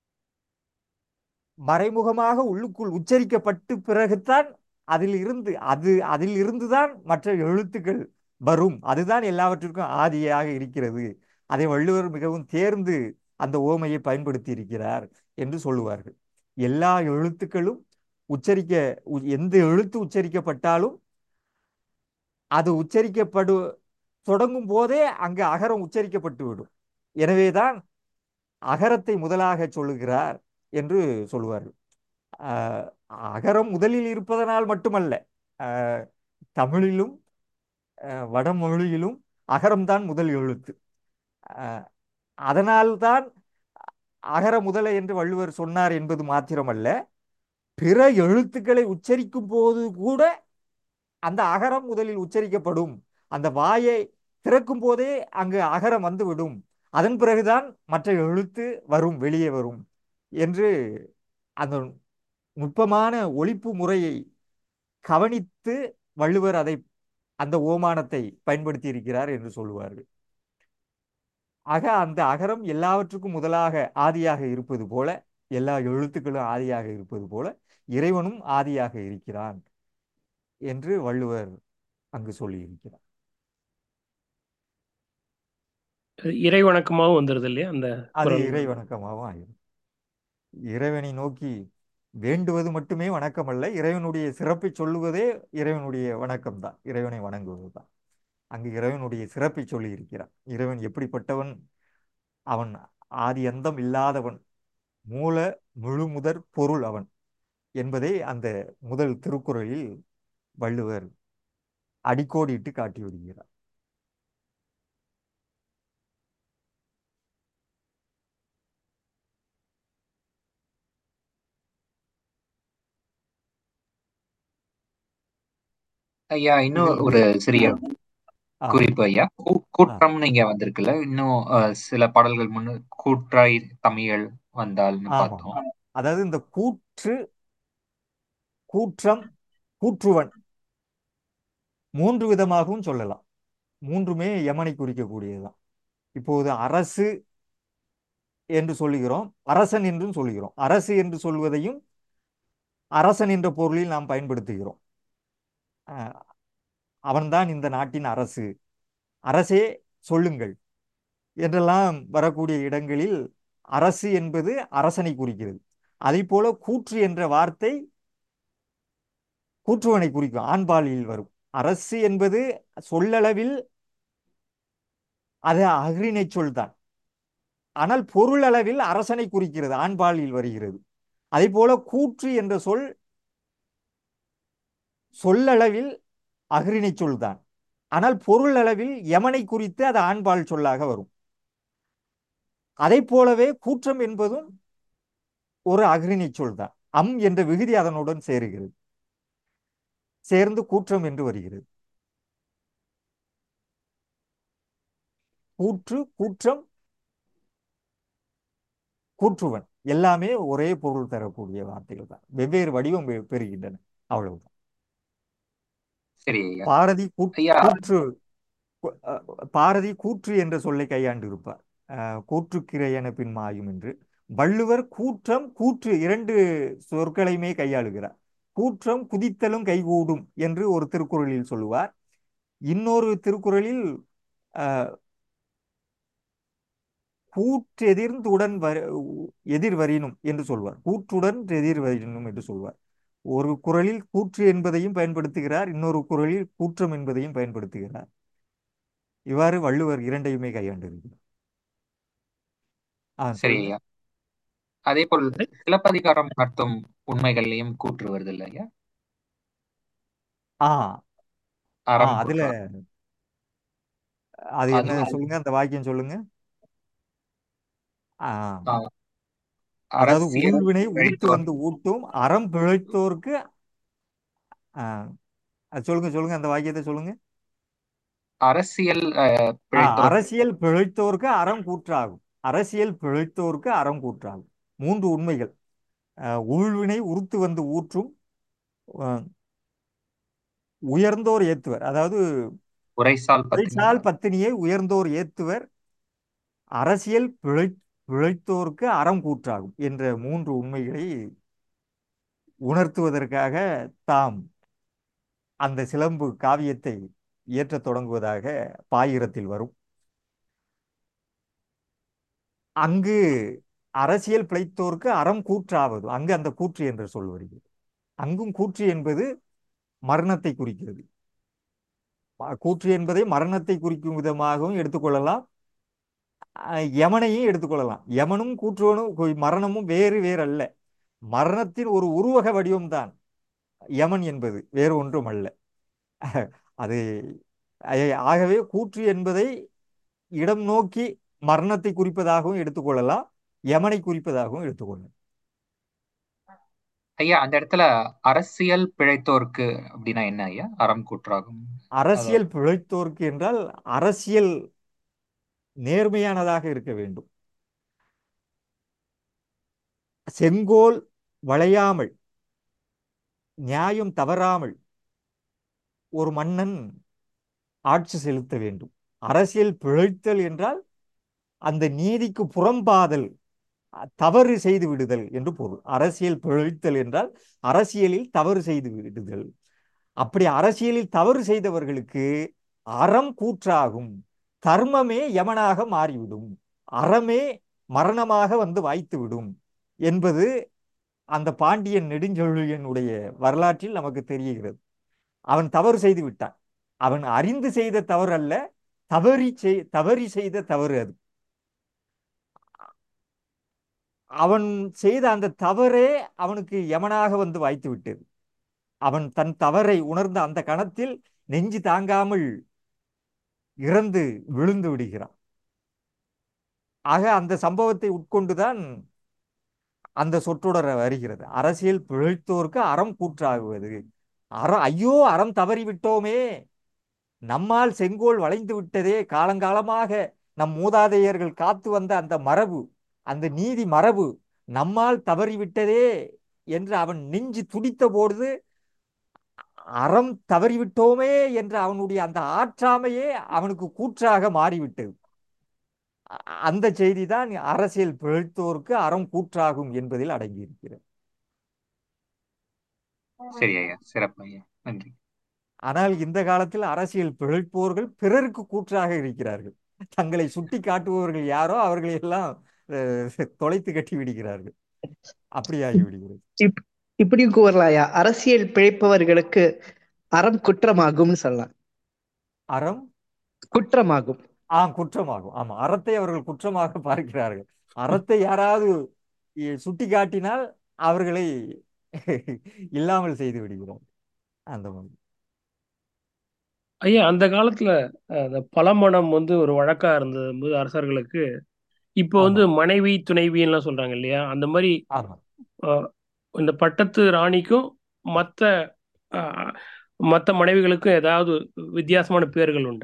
மறைமுகமாக உள்ளுக்குள் உச்சரிக்கப்பட்டு பிறகுதான் அதில் இருந்து அது அதில் இருந்துதான் மற்ற எழுத்துக்கள் வரும் அதுதான் எல்லாவற்றிற்கும் ஆதியாக இருக்கிறது அதை வள்ளுவர் மிகவும் தேர்ந்து அந்த ஓமையை பயன்படுத்தி இருக்கிறார் என்று சொல்லுவார்கள் எல்லா எழுத்துக்களும் உச்சரிக்க உ- எந்த எழுத்து உச்சரிக்கப்பட்டாலும் அது உச்சரிக்கப்படு தொடங்கும் போதே அங்கு அகரம் உச்சரிக்கப்பட்டு விடும் எனவேதான் அகரத்தை முதலாக சொல்லுகிறார் என்று சொல்லுவார்கள் ஆஹ் அகரம் முதலில் இருப்பதனால் மட்டுமல்ல ஆஹ் தமிழிலும் ஆஹ் வடமொழியிலும் அகரம்தான் முதல் எழுத்து ஆஹ் அதனால்தான் அகர முதல என்று வள்ளுவர் சொன்னார் என்பது மாத்திரமல்ல பிற எழுத்துக்களை உச்சரிக்கும் போது கூட அந்த அகரம் முதலில் உச்சரிக்கப்படும் அந்த வாயை திறக்கும் போதே அங்கு அகரம் வந்துவிடும் அதன் பிறகுதான் மற்ற எழுத்து வரும் வெளியே வரும் என்று அந்த நுட்பமான ஒலிப்பு முறையை கவனித்து வள்ளுவர் அதை அந்த ஓமானத்தை பயன்படுத்தி இருக்கிறார் என்று சொல்லுவார்கள் ஆக அந்த அகரம் எல்லாவற்றுக்கும் முதலாக ஆதியாக இருப்பது போல எல்லா எழுத்துக்களும் ஆதியாக இருப்பது போல இறைவனும் ஆதியாக இருக்கிறான் என்று வள்ளுவர் அங்கு சொல்லியிருக்கிறார் இறை வணக்கமாகவும் வந்துருது இல்லையா அந்த அது குரல் இறை வணக்கமாகவும் ஆயிரும் இறைவனை நோக்கி வேண்டுவது மட்டுமே வணக்கம் அல்ல இறைவனுடைய சிறப்பை சொல்லுவதே இறைவனுடைய வணக்கம்தான் இறைவனை வணங்குவது தான் அங்கு இறைவனுடைய சிறப்பை சொல்லி இருக்கிறார் இறைவன் எப்படிப்பட்டவன் அவன் ஆதி அந்தம் இல்லாதவன் மூல முழு முதற் பொருள் அவன் என்பதை அந்த முதல் திருக்குறளில் வள்ளுவர் அடிக்கோடிட்டு காட்டி விடுகிறார் ஐயா இன்னும் இது ஒரு சிறிய ஆ குறிப்பு ஐயா கூ- ஆ கூற்றம்னு இங்க வந்திருக்குல்ல இன்னும் அஹ், சில பாடல்கள் முன்னு கூற்றாய் தமிழ் வந்தால்னு ஆமாம் பார்த்தோம் அதாவது இந்த கூற்று கூற்றம் கூற்றுவன் மூன்று விதமாகவும் சொல்லலாம் மூன்றுமே யமனை குறிக்கக்கூடியதுதான் இப்போது அரசு என்று சொல்லுகிறோம் அரசன் என்றும் சொல்லுகிறோம் அரசு என்று சொல்வதையும் அரசன் என்ற பொருளில் நாம் பயன்படுத்துகிறோம் அஹ், அவன்தான் இந்த நாட்டின் அரசு அரசே சொல்லுங்கள் என்றெல்லாம் வரக்கூடிய இடங்களில் அரசு என்பது அரசனை குறிக்கிறது அதே போல கூற்று என்ற வார்த்தை கூற்றுவனை குறிக்கும் ஆண்பாலில் வரும் அரசு என்பது சொல்லளவில் அது அஃறிணை சொல்தான் ஆனால் பொருளளவில் அரசனை குறிக்கிறது ஆண்பாலில் வருகிறது அதே போல கூற்று என்ற சொல் சொல்லளவில் அஃறிணை சொல்தான் ஆனால் பொருளளவில் யமனை குறித்து அது ஆண்பால் சொல்லாக வரும் அதை போலவே கூற்றம் என்பதும் ஒரு அஃறிணை சொல்தான் அம் என்ற விகுதி அதனுடன் சேருகிறது சேர்ந்து கூற்றம் என்று வருகிறது கூற்று கூற்றம் கூற்றுவன் எல்லாமே ஒரே பொருள் தரக்கூடிய வார்த்தைகள் தான் வெவ்வேறு வடிவம் பெ- பெறுகின்றன அவ்வளவுதான் சரி ஐயா பாரதி கூற்- ஐயா கூற்று கு- அஹ், பாரதி கூற்று என்ற சொல்லை கையாண்டு இருப்பார் அஹ், கூற்றுக்கிரையென பின் மாயும் என்று வள்ளுவர் கூற்றம் கூற்று இரண்டு சொற்களையுமே கையாளுகிறார் கூற்றம் குதித்தலும் கைகூடும் என்று ஒரு திருக்குறளில் சொல்லுவார் இன்னொரு திருக்குறளில் அஹ், கூற்றெதிர்ந்து உடன் வர எதிர் வரினும் என்று சொல்வார் கூற்றுடன் எதிர் வரினும் என்று சொல்வார் ஒரு குறளில் கூற்று என்பதையும் பயன்படுத்துகிறார் இன்னொரு குறளில் கூற்றம் என்பதையும் பயன்படுத்துகிறார் இவ்வாறு வள்ளுவர் இரண்டையுமே கையாண்டிருக்கிறார் ஆ சரி சொல்லுங்க ஐயா அதே போல் சிலப்பதிகாரம் உணர்த்தும் உண்மைகள்லையும் கூற்று வருது இல்ல ஐயா ஆ ஆ அறம் அதுல குற்றாகும் அது என்ன அதுவும் சொல்லுங்க அந்த வாக்கியம் சொல்லுங்க ஆ ஆ, அதாவது அரசியல் ஊழ்வினை உறுத்து பிழைத்தோர் வந்து ஊட்டும் அறம் பிழைத்தோர்க்கு ஆ, அது சொல்லுங்க சொல்லுங்க அந்த வாக்கியத்தை சொல்லுங்க அரசியல் அஹ், ஆ பிழைத்தோர் அரசியல் பிழைத்தோர்க்கு அறம் கூற்றாகும் அரசியல் பிழைத்தோர்க்கு அறம் கூற்றாகும் மூன்று உண்மைகள் அஹ், ஊழ்வினை உறுத்து வந்து ஊற்றும் அஹ், உயர்ந்தோர் ஏத்துவர் அதாவது உரைசால் பத்தினி உரைசால் பத்தினியை உயர்ந்தோர் ஏத்துவர் அரசியல் பிழை பிழைத்தோர்க்கு அறம் கூற்றாகும் என்ற மூன்று உண்மைகளை உணர்த்துவதற்காக தாம் அந்த சிலம்பு காவியத்தை இயற்றத் தொடங்குவதாக பாயிரத்தில் வரும் அங்கு அரசியல் பிழைத்தோர்க்கு அறம் கூற்றாவது அங்கு அந்த கூற்று என்று சொல் வருகிறது அங்கும் கூற்று என்பது மரணத்தை குறிக்கிறது ம- கூற்று என்பதை மரணத்தை குறிக்கும் விதமாகவும் எடுத்துக்கொள்ளலாம் அஹ் யமனையும் எடுத்துக்கொள்ளலாம் யமனும் கூற்றுவனும் கு- மரணமும் வேறு வேறு அல்ல மரணத்தின் ஒரு உருவக வடிவம்தான் யமன் என்பது வேறு ஒன்றும் அல்ல அது அ- ஆகவே கூற்று என்பதை இடம் நோக்கி மரணத்தை குறிப்பதாகவும் எடுத்துக்கொள்ளலாம் யமனை குறிப்பதாகவும் எடுத்துக்கொள்ளலாம் ஐயா அந்த இடத்துல அரசியல் பிழைத்தோர்க்கு அப்படின்னா என்ன ஐயா அறம் கூற்றாகும் அதாவது அரசியல் பிழைத்தோர்க்கு என்றால் அரசியல் நேர்மையானதாக இருக்க வேண்டும் செங்கோல் வளையாமல் நியாயம் தவறாமல் ஒரு மன்னன் ஆட்சி செலுத்த வேண்டும் அரசியல் பிழைத்தல் என்றால் அந்த நீதிக்கு புறம்பாதல் அ, தவறு செய்து விடுதல் என்று பொருள் அரசியல் பிழைத்தல் என்றால் அரசியலில் தவறு செய்து விடுதல் அப்படி அரசியலில் தவறு செய்தவர்களுக்கு அறம் கூற்றாகும் தர்மமே யமனாக மாறிவிடும் அறமே மரணமாக வந்து வாய்த்துவிடும் என்பது அந்த பாண்டியன் நெடுஞ்செழியனுடைய வரலாற்றில் நமக்கு தெரிகிறது அவன் தவறு செய்து விட்டான் அவன் அறிந்து செய்த தவறு அல்ல தவறி செய் தவறி செய்த தவறு அது அவன் செய்த அந்த தவறே அவனுக்கு யமனாக வந்து வாய்த்து விட்டது அவன் தன் தவறை உணர்ந்த அந்த கணத்தில் நெஞ்சு தாங்காமல் இறந்து விழுந்து விடுகிறான் ஆக அந்த சம்பவத்தை உட்கொண்டுதான் அந்த சொற்றொடர் வருகிறது அரசியல் பிழைத்தோர்க்கு அறம் கூற்றாகுவது அற ஐயோ அறம் தவறி விட்டோமே நம்மால் செங்கோல் வளைந்து விட்டதே காலங்காலமாக நம் மூதாதையர்கள் காத்து வந்த அந்த மரபு அந்த நீதி மரபு நம்மால் தவறிவிட்டதே என்று அவன் நெஞ்சு துடித்த பொழுது அறம் தவறிவிட்டோமே என்ற அவனுடைய அந்த ஆற்றாமையே அவனுக்கு கூற்றாக மாறிவிட்டது அ- அந்த செய்தி தான் அரசியல் பிழைத்தோர்க்கு அறம் கூற்றாகும் என்பதில் அடங்கியிருக்கிறது சரி ஐயா சிறப்பு ஐயா நன்றி ஆனால் இந்த காலத்தில் அரசியல் பிழைப்போர்கள் பிறருக்கு கூற்றாக இருக்கிறார்கள் தங்களை சுட்டி காட்டுபவர்கள் யாரோ அவர்களை எல்லாம் அஹ், தொலைத்து கட்டி விடுகிறார்கள் அப்படியாகி விடுகிறது இப்- இப்படியும் கூறலாயா அரசியல் பிழைப்பவர்களுக்கு அறம் குற்றமாகும்னு சொல்லலாம் அறம் குற்றமாகும் ஆ குற்றமாகும் ஆமா அறத்தை அவர்கள் குற்றமாக பார்க்கிறார்கள் அறத்தை யாராவது சுட்டி காட்டினால் அவர்களை இல்லாமல் செய்து விடுகிறோம் அந்த மாதிரி ஐயா அந்த காலத்துல அஹ், அந்த பலமணம் வந்து ஒரு வழக்கா இருந்தது போது அரசர்களுக்கு இப்போ வந்து ஆமா மனைவி துணைவின்லாம் சொல்றாங்க இல்லையா அந்த மாதிரி ஆமா அஹ், இந்த பட்டத்து ராணிக்கும் மற்ற மற்ற மனைவிகளுக்கும் ஏதாவது வித்தியாசமான பேர்கள் உண்டு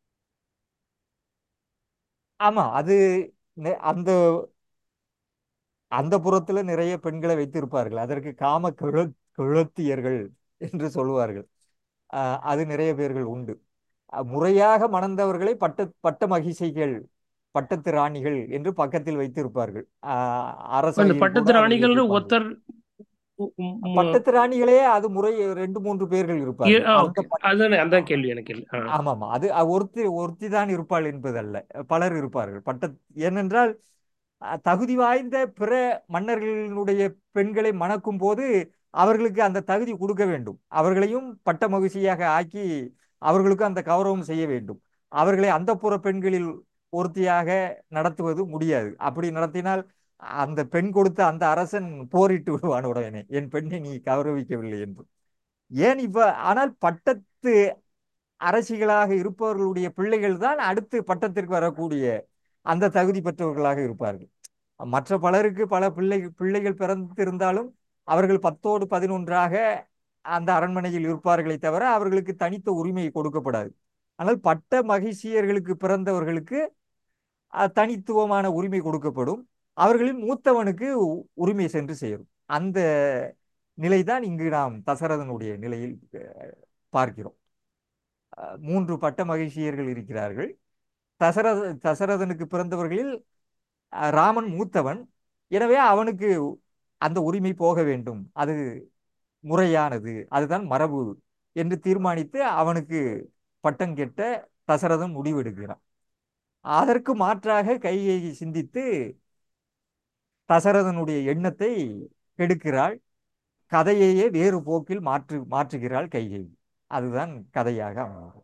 ஆமா அது நெ- அந்த அந்த புறத்துல நிறைய பெண்களை வைத்திருப்பார்கள் அதற்கு காம கிழ கிழத்தியர்கள் என்று சொல்லுவார்கள் ஆஹ் அது நிறைய பேர்கள் உண்டு அஹ் முறையாக மணந்தவர்களை பட்ட பட்ட மகிழ்ச்சிகள் பட்டத்து ராணிகள் என்று பக்கத்தில் வைத்திருப்பார்கள் ஆஹ் அந்த அரசவையில் கூட பட்டத்து அவர்கள் ராணிகள்னு இருப்பார்கள் ஒருத்தர் உ- உம் உம் பட்டத்து ராணிகளே அது முறை ரெண்டு மூன்று பேர்கள் இ- இருப்பார்கள் ஆ, அந்த ஓகே அதான் அதான் கேள்வி எனக்கு கேள்வி ஆ ஆமாமா அது அ- ஒருத்தி ஒருத்தி தான் இருப்பாள் என்பதல்ல பலர் இருப்பார்கள் பட்ட ஏனென்றால் அ, தகுதி வாய்ந்த பிற மன்னர்களுடைய பெண்களை மணக்கும் போது அவர்களுக்கு அந்த தகுதி கொடுக்க வேண்டும் அவர்களையும் பட்ட மகிழ்ச்சியாக ஆக்கி அவர்களுக்கு அந்த கௌரவம் செய்ய வேண்டும் அவர்களை அந்தப்புற பெண்களில் ஒருத்தியாக நடத்துவது முடியாது அப்படி நடத்தினால் அந்த பெண் கொடுத்த அந்த அரசன் போரிட்டு விடுவான் உடனே என் பெண்ணை நீ கௌரவிக்கவில்லை என்று ஏன் இப்ப ஆனால் பட்டத்து அரசிகளாக இருப்பவர்களுடைய பிள்ளைகள் தான் அடுத்து பட்டத்திற்கு வரக்கூடிய அந்த தகுதி பெற்றவர்களாக இருப்பார்கள் மற்ற பலருக்கு பல பிள்ளை பிள்ளைகள் பிறந்திருந்தாலும் அவர்கள் பத்தோடு பதினொன்றாக அந்த அரண்மனையில் இருப்பார்களே தவிர அவர்களுக்கு தனித்த உரிமை கொடுக்கப்படாது ஆனால் பட்ட மகிழ்ச்சியர்களுக்கு பிறந்தவர்களுக்கு அஹ், தனித்துவமான உரிமை கொடுக்கப்படும் அவர்களின் மூத்தவனுக்கு உ- உரிமை சென்று சேரும் அந்த நிலைதான் இங்கு நாம் தசரதனுடைய நிலையில் அஹ், பார்க்கிறோம் அஹ், மூன்று பட்ட மகிழ்ச்சியர்கள் இருக்கிறார்கள் தசரத தசரதனுக்கு பிறந்தவர்களில் அஹ், ராமன் மூத்தவன் எனவே அவனுக்கு அந்த உரிமை போக வேண்டும் அது முறையானது அதுதான் மரபு என்று தீர்மானித்து அவனுக்கு பட்டம் கெட்ட தசரதன் முடிவெடுக்கிறான் அதற்கு மாற்றாக கையை சிந்தித்து தசரதனுடைய எண்ணத்தை கெடுக்கிறாள் கதையையே வேறு போக்கில் மாற்று மாற்றுகிறாள் கைகை அதுதான் கதையாக அமைகிறது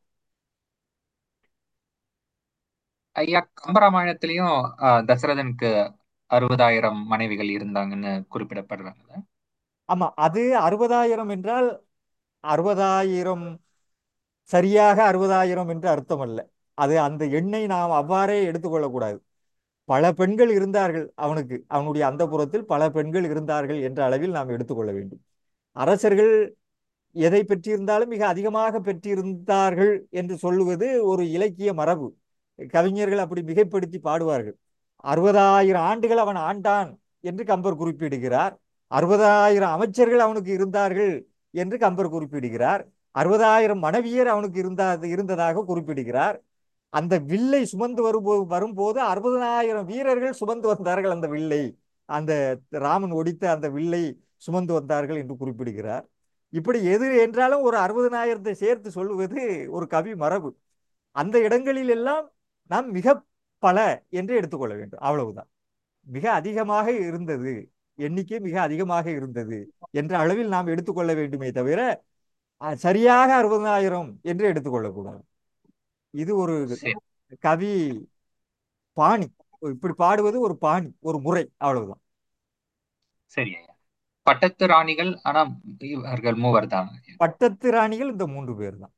ஐயா கம்பராமாயணத்திலையும் அஹ், தசரதனுக்கு அறுபதாயிரம் மனைவிகள் இருந்தாங்கன்னு குறிப்பிடப்படுறாங்க ஆமா அது அறுபதாயிரம் என்றால் அறுபதாயிரம் சரியாக அறுபதாயிரம் என்று அர்த்தம் அல்ல அது அந்த எண்ணை நாம் அவ்வாறே எடுத்துக்கொள்ளக்கூடாது பல பெண்கள் இருந்தார்கள் அவனுக்கு அவனுடைய அந்தப்புறத்தில் பல பெண்கள் இருந்தார்கள் என்ற அளவில் நாம் எடுத்துக்கொள்ள வேண்டும் அரசர்கள் எதை பெற்றிருந்தாலும் மிக அதிகமாக பெற்றிருந்தார்கள் என்று சொல்லுவது ஒரு இலக்கிய மரபு கவிஞர்கள் அப்படி மிகைப்படுத்தி பாடுவார்கள் அறுபதாயிரம் ஆண்டுகள் அவன் ஆண்டான் என்று கம்பர் குறிப்பிடுகிறார் அறுபதாயிரம் அமைச்சர்கள் அவனுக்கு இருந்தார்கள் என்று கம்பர் குறிப்பிடுகிறார் அறுபதாயிரம் மனைவியர் அவனுக்கு இருந்தா இருந்ததாக குறிப்பிடுகிறார் அந்த வில்லை சுமந்து வரும்போது வரும்போது அறுபதனாயிரம் வீரர்கள் சுமந்து வந்தார்கள் அந்த வில்லை அந்த ராமன் ஒடித்த அந்த வில்லை சுமந்து வந்தார்கள் என்று குறிப்பிடுகிறார் இப்படி எது என்றாலும் ஒரு அறுபதனாயிரத்தை சேர்த்து சொல்லுவது ஒரு கவி மரபு அந்த இடங்களில் எல்லாம் நாம் மிக பல என்று எடுத்துக்கொள்ள வேண்டும் அவ்வளவுதான் மிக அதிகமாக இருந்தது எண்ணிக்கை மிக அதிகமாக இருந்தது என்ற அளவில் நாம் எடுத்துக்கொள்ள வேண்டுமே தவிர அஹ், சரியாக அறுபதனாயிரம் என்று எடுத்துக்கொள்ளக்கூடாது இது ஒரு சரி கவி பாணி இப்படி பாடுவது ஒரு பாணி ஒரு முறை அவ்வளவுதான் சரி ஐயா பட்டத்து ராணிகள் ஆனா இவர்கள் மூவர் தான் பட்டத்து ராணிகள் இந்த மூன்று பேர் தான்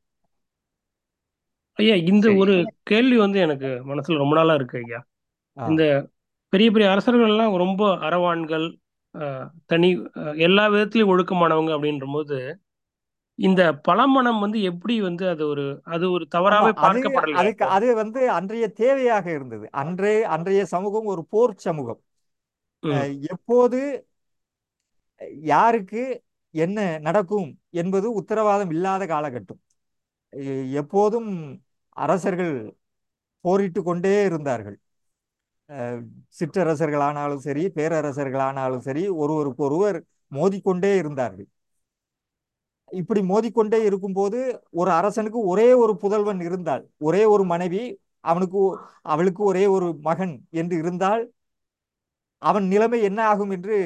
ஐயா இந்த சரி ஒரு கேள்வி வந்து எனக்கு மனசுல ரொம்ப நாளா இருக்கு ஐயா ஆ, இந்த பெரிய பெரிய அரசர்கள் எல்லாம் ரொம்ப அரவான்கள் அஹ், தனி அஹ், எல்லா விதத்திலையும் ஒழுக்கமானவங்க அப்படின்ற போது இந்த பழமணம் வந்து எப்படி வந்து அது ஒரு அது ஒரு ஆமா தவறாவே அது பார்க்கப்படலையா அதுக்கு இப்போ அது வந்து அன்றைய தேவையாக இருந்தது அன்றைய அன்றைய சமூகம் ஒரு போர் சமூகம் ம் அஹ், எப்போது யாருக்கு என்ன நடக்கும் என்பது உத்தரவாதம் இல்லாத காலகட்டம் எ- எப்போதும் அரசர்கள் போரிட்டு கொண்டே இருந்தார்கள் அஹ், சிற்றரசர்களானாலும் சரி பேரரசர்களானாலும் சரி ஒருவருக்கொருவர் மோதிக்கொண்டே இருந்தார்கள் இப்படி மோதிக்கொண்டே இருக்கும்போது ஒரு அரசனுக்கு ஒரே ஒரு புதல்வன் இருந்தால் ஒரே ஒரு மனைவி அவனுக்கு ஒ- அவளுக்கு ஒரே ஒரு மகன் என்று இருந்தால் அவன் நிலைமை என்ன ஆகும் என்று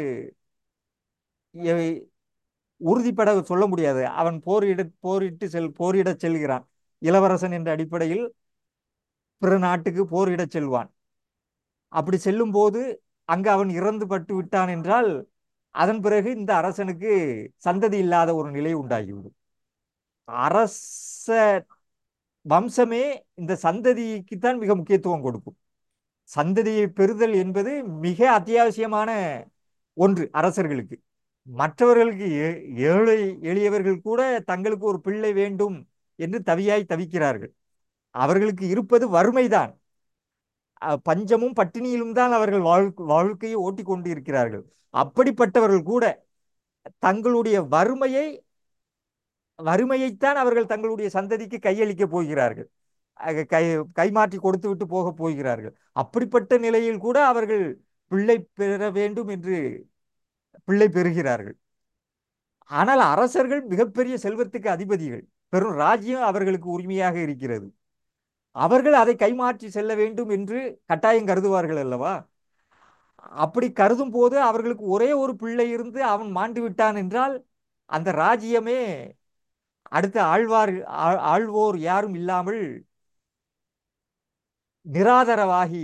எ- உறுதிப்பட சொல்ல முடியாது அவன் போரிட போரிட்டு செல் போரிடச் செல்கிறான் இளவரசன் என்ற அடிப்படையில் பிற நாட்டுக்கு போரிடச் செல்வான் அப்படி செல்லும்போது அங்கு அவன் இறந்து பட்டு விட்டான் என்றால் அதன் பிறகு இந்த அரசனுக்கு சந்ததி இல்லாத ஒரு நிலை உண்டாகிவிடும் அரச வம்சமே இந்த சந்ததிக்குத்தான் மிக முக்கியத்துவம் கொடுக்கும் சந்ததியை பெறுதல் என்பது மிக அத்தியாவசியமான ஒன்று அரசர்களுக்கு மற்றவர்களுக்கு ஏ- ஏழை எளியவர்கள் கூட தங்களுக்கு ஒரு பிள்ளை வேண்டும் என்று தவியாய் தவிக்கிறார்கள் அவர்களுக்கு இருப்பது வறுமைதான் அஹ் பஞ்சமும் பட்டினியிலும் தான் அவர்கள் வாழ்- வாழ்க்கையை ஓட்டிக் கொண்டு இருக்கிறார்கள் அப்படிப்பட்டவர்கள் கூட தங்களுடைய வறுமையை வறுமையைத்தான் அவர்கள் தங்களுடைய சந்ததிக்கு கையளிக்கப் போகிறார்கள் அஹ் கை கைமாற்றி கொடுத்து விட்டு போகப் போகிறார்கள் அப்படிப்பட்ட நிலையில் கூட அவர்கள் பிள்ளை பெற வேண்டும் என்று பிள்ளை பெறுகிறார்கள் ஆனால் அரசர்கள் மிகப்பெரிய செல்வத்துக்கு அதிபதிகள் பெரும் ராஜ்யம் அவர்களுக்கு உரிமையாக இருக்கிறது அவர்கள் அதை கைமாற்றி செல்ல வேண்டும் என்று கட்டாயம் கருதுவார்கள் அல்லவா அப்படி கருதும் போது அவர்களுக்கு ஒரே ஒரு பிள்ளை இருந்து அவன் மாண்டு விட்டான் என்றால் அந்த ராஜ்யமே அடுத்த ஆழ்வார் ஆ- ஆள்வோர் யாரும் இல்லாமல் நிராதரவாகி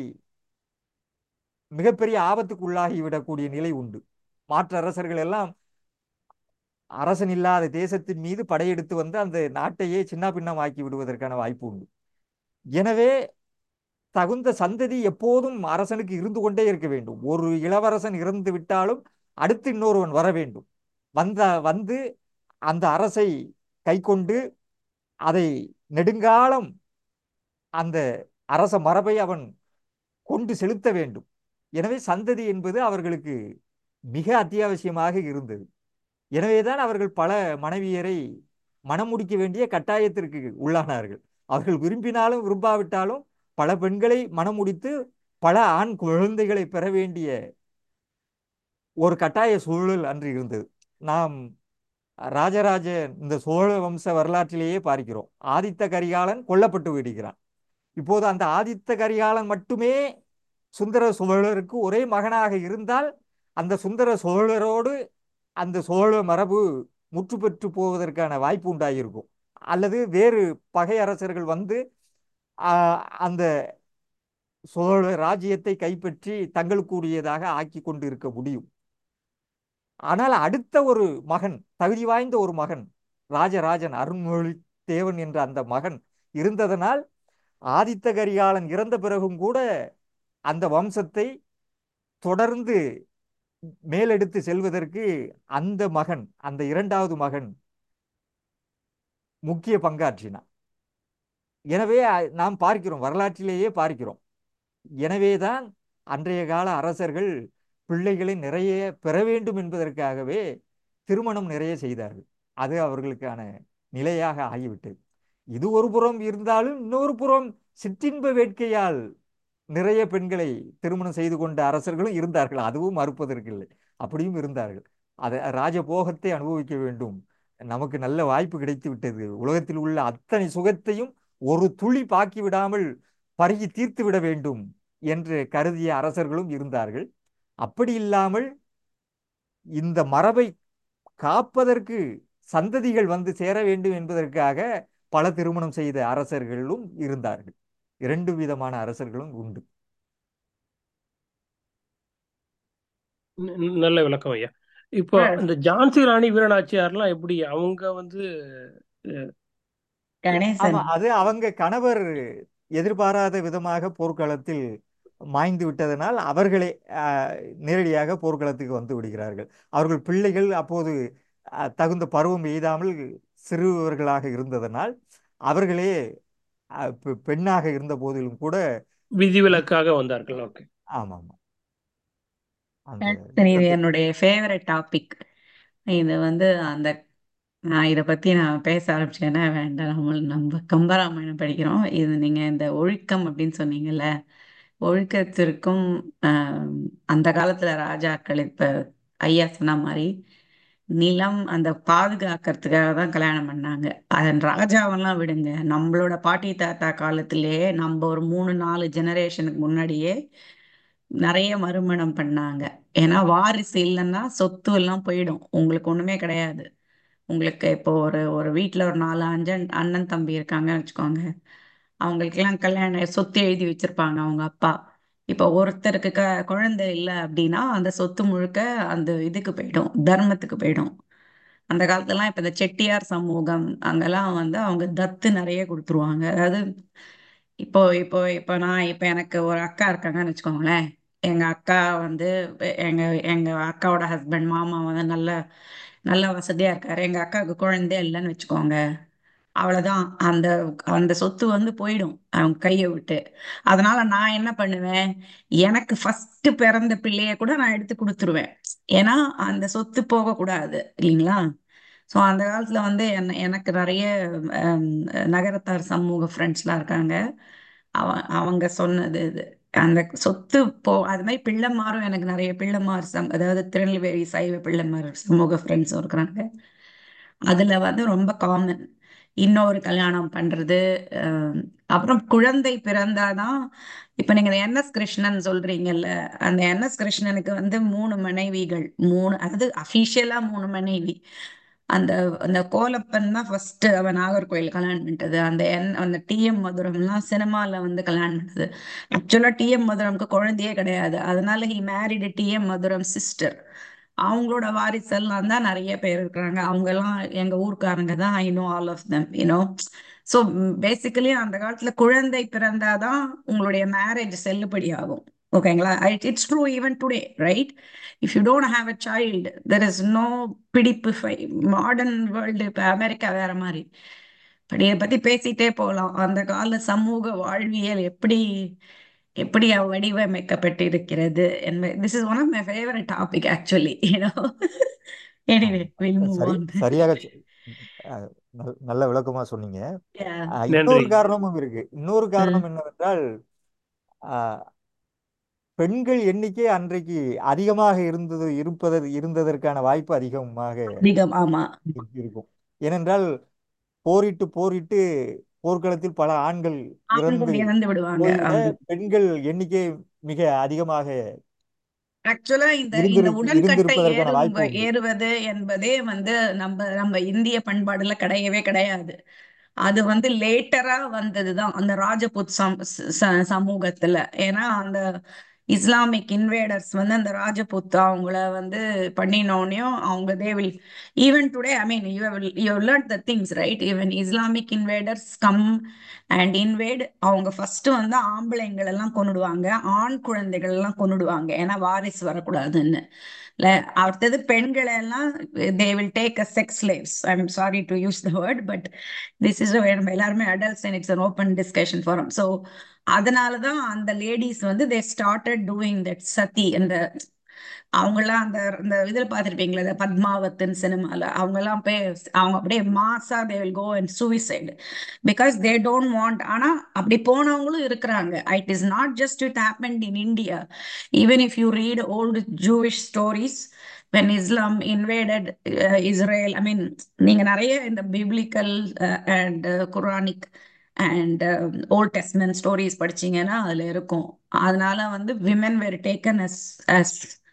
மிகப்பெரிய ஆபத்துக்குள்ளாகி விடக்கூடிய நிலை உண்டு மாற்று அரசர்கள் எல்லாம் அரசன் இல்லாத தேசத்தின் மீது படையெடுத்து வந்து அந்த நாட்டையே சின்னாபின்னமாக்கி விடுவதற்கான வாய்ப்பு உண்டு எனவே தகுந்த சந்ததி எப்போதும் அரசனுக்கு இருந்து கொண்டே இருக்க வேண்டும் ஒரு இளவரசன் இறந்து விட்டாலும் அடுத்து இன்னொருவன் வர வேண்டும் வந்த வந்து அந்த அரசை கைக்கொண்டு அதை நெடுங்காலம் அந்த அரச மரபை அவன் கொண்டு செலுத்த வேண்டும் எனவே சந்ததி என்பது அவர்களுக்கு மிக அத்தியாவசியமாக இருந்தது எனவேதான் அவர்கள் பல மனைவியரை மனம் முடிக்க வேண்டிய கட்டாயத்திற்கு உள்ளானார்கள் அவர்கள் விரும்பினாலும் விரும்பாவிட்டாலும் பல பெண்களை மனம் முடித்து பல ஆண் குழந்தைகளை பெற வேண்டிய ஒரு கட்டாய சூழல் அன்று இருந்தது நாம் ராஜராஜ இந்த சோழ வம்ச வரலாற்றிலேயே பார்க்கிறோம் ஆதித்த கரிகாலன் கொல்லப்பட்டு விடுகிறான் இப்போது அந்த ஆதித்த கரிகாலன் மட்டுமே சுந்தர சோழருக்கு ஒரே மகனாக இருந்தால் அந்த சுந்தர சோழரோடு அந்த சோழ மரபு முற்று பெற்று போவதற்கான வாய்ப்பு உண்டாகியிருக்கும் அல்லது வேறு பகை அரசர்கள் வந்து ஆஹ், அந்த சோழ ராஜ்யத்தை கைப்பற்றி தங்களுக்குரியதாக ஆக்கி கொண்டு இருக்க முடியும் ஆனால் அடுத்த ஒரு மகன் தகுதி வாய்ந்த ஒரு மகன் ராஜராஜன் அருண்மொழித்தேவன் என்ற அந்த மகன் இருந்ததனால் ஆதித்த கரிகாலன் இறந்த பிறகும் கூட அந்த வம்சத்தை தொடர்ந்து மேலெடுத்து செல்வதற்கு அந்த மகன் அந்த இரண்டாவது மகன் முக்கிய பங்காற்றினான் எனவே அ- நாம் பார்க்கிறோம் வரலாற்றிலேயே பார்க்கிறோம் எனவேதான் அன்றைய கால அரசர்கள் பிள்ளைகளை நிறைய பெற வேண்டும் என்பதற்காகவே திருமணம் நிறைய செய்தார்கள் அது அவர்களுக்கான நிலையாக ஆகிவிட்டது இது ஒரு புறம் இருந்தாலும் இன்னொரு புறம் சிற்றின்ப வேட்கையால் நிறைய பெண்களை திருமணம் செய்து கொண்ட அரசர்களும் இருந்தார்கள் அதுவும் மறுப்பதற்கில்லை அப்படியும் இருந்தார்கள் அதை ராஜபோகத்தை அனுபவிக்க வேண்டும் நமக்கு நல்ல வாய்ப்பு கிடைத்து விட்டது உலகத்தில் உள்ள அத்தனை சுகத்தையும் ஒரு துளி பாக்கி விடாமல் பருகி தீர்த்து விட வேண்டும் என்று கருதிய அரசர்களும் இருந்தார்கள் அப்படி இல்லாமல் இந்த மரபை காப்பதற்கு சந்ததிகள் வந்து சேர வேண்டும் என்பதற்காக பல திருமணம் செய்த அரசர்களும் இருந்தார்கள் இரண்டு விதமான அரசர்களும் உண்டு ந- ந- நல்ல விளக்கம் ஐயா இப்போ இந்த ஜான்சி ராணி வீரநாச்சியார்லாம் எப்படி அவங்க வந்து அஹ், கணேசன் ஆமா அது அவங்க கணவர் எதிர்பாராத விதமாக போர்க்களத்தில் மாய்ந்து விட்டதனால் அவர்களே ஆஹ், நேரடியாக போர்க்களத்துக்கு வந்து விடுகிறார்கள் அவர்கள் பிள்ளைகள் அப்போது ஆஹ், தகுந்த பருவம் எய்தாமல் சிறுவர்களாக இருந்ததனால் அவர்களே ஆஹ், பெ- பெண்ணாக இருந்த போதிலும் கூட விதிவிலக்காக வந்தார்கள் ஓகே ஆமாம் அந்த கணேசன் இது யுத்தத்தில் என்னுடைய ஃபேவரட் டாபிக் இது வந்து அந்த நான் இதை பற்றி நான் பேச ஆரம்பிச்சேன்னா வேண்டாம் நம்ம நம்ம கம்பராமாயணம் படிக்கிறோம் இது நீங்கள் இந்த ஒழுக்கம் அப்படின்னு சொன்னீங்கல்ல ஒழுக்கத்திற்கும் ஆஹ், அந்த காலத்தில் ராஜாக்கள் இப்போ ஐயா சொன்ன மாதிரி நிலம் அந்த பாதுகாக்கிறதுக்காக தான் கல்யாணம் பண்ணாங்க அதன் ராஜாவெல்லாம் விடுங்க நம்மளோட பாட்டி தாத்தா காலத்திலேயே நம்ம ஒரு மூணு நாலு ஜெனரேஷனுக்கு முன்னாடியே நிறைய மறுமணம் பண்ணாங்க ஏன்னா வாரிசு இல்லைன்னா சொத்து எல்லாம் போயிடும் உங்களுக்கு ஒண்ணுமே கிடையாது உங்களுக்கு இப்போ ஒரு ஒரு வீட்டில் ஒரு நாலு அஞ்சன் அண்ணன் தம்பி இருக்காங்கன்னு வச்சுக்கோங்க அவங்களுக்கெல்லாம் கல்யாணம் சொத்து எழுதி வச்சிருப்பாங்க அவங்க அப்பா இப்போ ஒருத்தருக்கு க குழந்தை இல்லை அப்படின்னா அந்த சொத்து முழுக்க அந்த இதுக்கு போயிடும் தர்மத்துக்கு போயிடும் அந்த காலத்துலலாம் இப்போ இந்த செட்டியார் சமூகம் அங்கெல்லாம் வந்து அவங்க தத்து நிறைய கொடுத்துருவாங்க அதாவது இப்போ இப்போ இப்போ நான் இப்போ எனக்கு ஒரு அக்கா இருக்காங்கன்னு வச்சுக்கோங்களேன் எங்க அக்கா வந்து எங்க எங்க அக்காவோட ஹஸ்பண்ட் மாமா வந்து நல்ல நல்ல வசதியா இருக்காரு எங்க அக்காவுக்கு குழந்தை இல்லைன்னு வச்சுக்கோங்க அவ்வளவுதான் அந்த அந்த சொத்து வந்து போயிடும் அவங்க கையை விட்டு அதனால நான் என்ன பண்ணுவேன் எனக்கு ஃபர்ஸ்ட் பிறந்த பிள்ளைய கூட நான் எடுத்து கொடுத்துருவேன் ஏன்னா அந்த சொத்து போகக்கூடாது இல்லைங்களா ஸோ அந்த காலத்துல வந்து என்ன எனக்கு நிறைய ஹம், நகரத்தார் சமூக ஃப்ரெண்ட்ஸ்லாம் இருக்காங்க அவ அவங்க சொன்னது இது அந்த சொத்து போ அது மாதிரி பிள்ளைமாரும் எனக்கு நிறைய பிள்ளைமார் சம் அதாவது திருநெல்வேலி சைவ பிள்ளைமார் சமூக ஃப்ரெண்ட்ஸும் இருக்கிறாங்க அதுல வந்து ரொம்ப காமன் இன்னொரு கல்யாணம் பண்றது அஹ், அப்புறம் குழந்தை பிறந்தாதான் இப்ப நீங்க என்எஸ் கிருஷ்ணன் சொல்றீங்கல்ல அந்த என்எஸ் கிருஷ்ணனுக்கு வந்து மூணு மனைவிகள் மூணு அதாவது அஃபிஷியலா மூணு மனைவி அந்த அந்த கோலப்பன் தான் ஃபர்ஸ்ட் அவன் நாகர்கோயில் கல்யாணம் பண்ணிட்டது அந்த என் அந்த டிஎம் மதுரம்லாம் சினிமால வந்து கல்யாணம் பண்ணது ஆக்சுவலா டிஎம் மதுரம்க்கு குழந்தையே கிடையாது அதனால he married TM Madhuram sister அவங்களோட வாரிசெல்லாம் தான் நிறைய பேர் இருக்கிறாங்க அவங்க எல்லாம் எங்க ஊர்க்காரங்க தான் I know all of them you know so basically அந்த காலத்துல குழந்தை பிறந்தாதான் உங்களுடைய மேரேஜ் செல்லுபடி ஆகும் ஓகேங்களா it's true even today right if you don't have a child there is no பிடிப்பு மாடர்ன் வேர்ல்டு இப்போ அமெரிக்கா வேற மாதிரி பட் இதை பத்தி பேசிட்டே போகலாம் அந்த கால சமூக வாழ்வியல் எப்படி எப்படி வடிவமைக்கப்பட்டிருக்கிறது என்பது this is one of my favourite topic actually you know anyway will move சரி ஆன் சரியாக சொ- அஹ் நல்- நல்ல விளக்கமா சொன்னீங்க அஹ் நன்றி இன்னொரு காரணமும் இருக்கு இன்னொரு ம் காரணம் என்னவென்றால் அஹ் பெண்கள் எண்ணிக்கை அன்றைக்கு அதிகமாக இருந்தது இருப்பது இருந்ததற்கான வாய்ப்பு அதிகமாக அதிகம் ஆமா இரு- இருக்கும் ஏனென்றால் போரிட்டு போரிட்டு போர்க்களத்தில் பல ஆண்கள் இறந்து ஆண்கள் இறந்து விடுவாங்க போய்விட ஆமா பெண்கள் எண்ணிக்கை மிக அதிகமாக ஆக்சுவலா இந்த இந்த இருந்திரு உடன்கட்டை இருந்திருப்பதற்கான ஏறும் வாய்ப்பு உண்டு ஏறுவது என்பதே வந்து நம்ம நம்ம இந்திய பண்பாடுல கிடையவே கிடையாது அது வந்து லேட்டரா வந்ததுதான் அந்த ராஜபுத் சம் ச- சமூகத்துல ஏன்னா அந்த இஸ்லாமிக் இன்வேடர்ஸ் வந்து அந்த ராஜபுத் அவங்கள வந்து பண்ணினோனையும் அவங்க they will even today I mean you you learn the things right even Islamic invaders come and invade அவங்க ஃபர்ஸ்ட் வந்து ஆம்பளைங்கள் எல்லாம் கொன்னுடுவாங்க ஆண் குழந்தைகள் எல்லாம் கொன்னுடுவாங்க ஏன்னா வாரிசு வரக்கூடாதுன்னு இல்ல அடுத்தது பெண்களை எல்லாம் they will take a sex slaves I am sorry to use the word but this is எல்லாருமே adults and it's an open discussion forum so அதனால தான் அந்த லேடிஸ் வந்து தே ஸ்டார்டட் டூயிங் தட் சதி அந்த அவங்கெல்லாம் அந்த அந்த இதில் பார்த்துருப்பீங்களா இந்த பத்மாவத்தின் சினிமாவில் அவங்கெல்லாம் போய் அவங்க அப்படியே மாசா they will go and suicide because they don't want ஆனால் அப்படி போனவங்களும் இருக்கிறாங்க it is not just it happened in India even if you read old Jewish stories when Islam invaded uh, Israel, I mean, நீங்க நிறைய இந்த biblical uh, and uh, Quranic and uh, Old Testament stories படிச்சீங்கன்னா அதுல இருக்கும் அதனால வந்து women were taken as as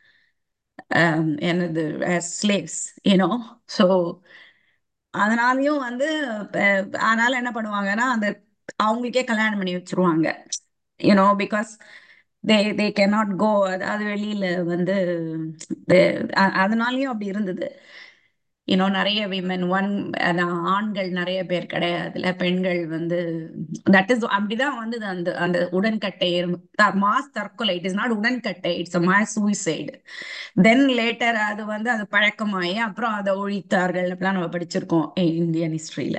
um, என்னது as slaves you know so அதனாலயும் வந்து அஹ், அதனால என்ன பண்ணுவாங்கன்னா அந்த அவங்களுக்கே கல்யாணம் பண்ணி வச்சிருவாங்க you know because they they cannot go அதாவது வெளியில வந்து they- அ- அதனாலயும் அப்படி இருந்தது இன்னும் நிறைய விமன் ஒன் ஆண்கள் நிறைய பேர் கிடையாதுல பெண்கள் வந்து தட் இஸ் அப்படிதான் வந்தது அந்த அந்த உடன்கட்டை மாஸ் தற்கொலை இட் இஸ் நாட் உடன்கட்டை it's mass suicide then later அது வந்து அது பழக்கமாயி அப்புறம் அதை ஒழித்தார்கள் அப்படிலாம் நம்ம படிச்சிருக்கோம் இந்தியன் ஹிஸ்டரியில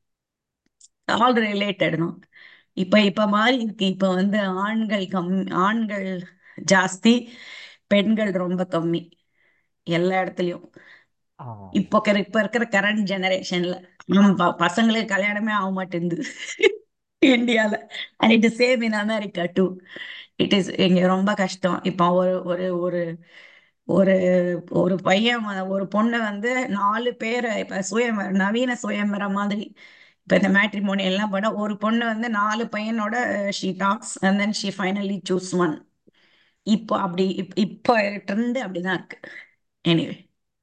ஆல் ரிலேட்டட் தான் இப்ப இப்ப மாறி இருக்கு இப்ப வந்து ஆண்கள் கம் ஆண்கள் ஜாஸ்தி பெண்கள் ரொம்ப கம்மி எல்லா இடத்துலயும் ஆமா இப்போ இருக்கிற- இப்ப இருக்கிற கரண்ட் ஜெனரேஷன்ல பசங்களுக்கு கல்யாணமே ஆக மாட்டேங்குது இந்தியால and it is same in America too it is இங்க ரொம்ப கஷ்டம் இப்போ ஒரு ஒரு ஒரு ஒரு ஒரு பையன் வ- ஒரு பொண்ணு வந்து நாலு பேரை இப்ப சுயம்பரம் நவீன சுயம்பரம் மாதிரி இப்ப இந்த மேட்ரிமோனி எல்லாம் பண்ண ஒரு பொண்ணு வந்து நாலு பையனோட she talks and then she finally choose one இப்போ அப்படி இப்- இப்போ ட்ரெண்ட் அப்படிதான் இருக்கு எனிவே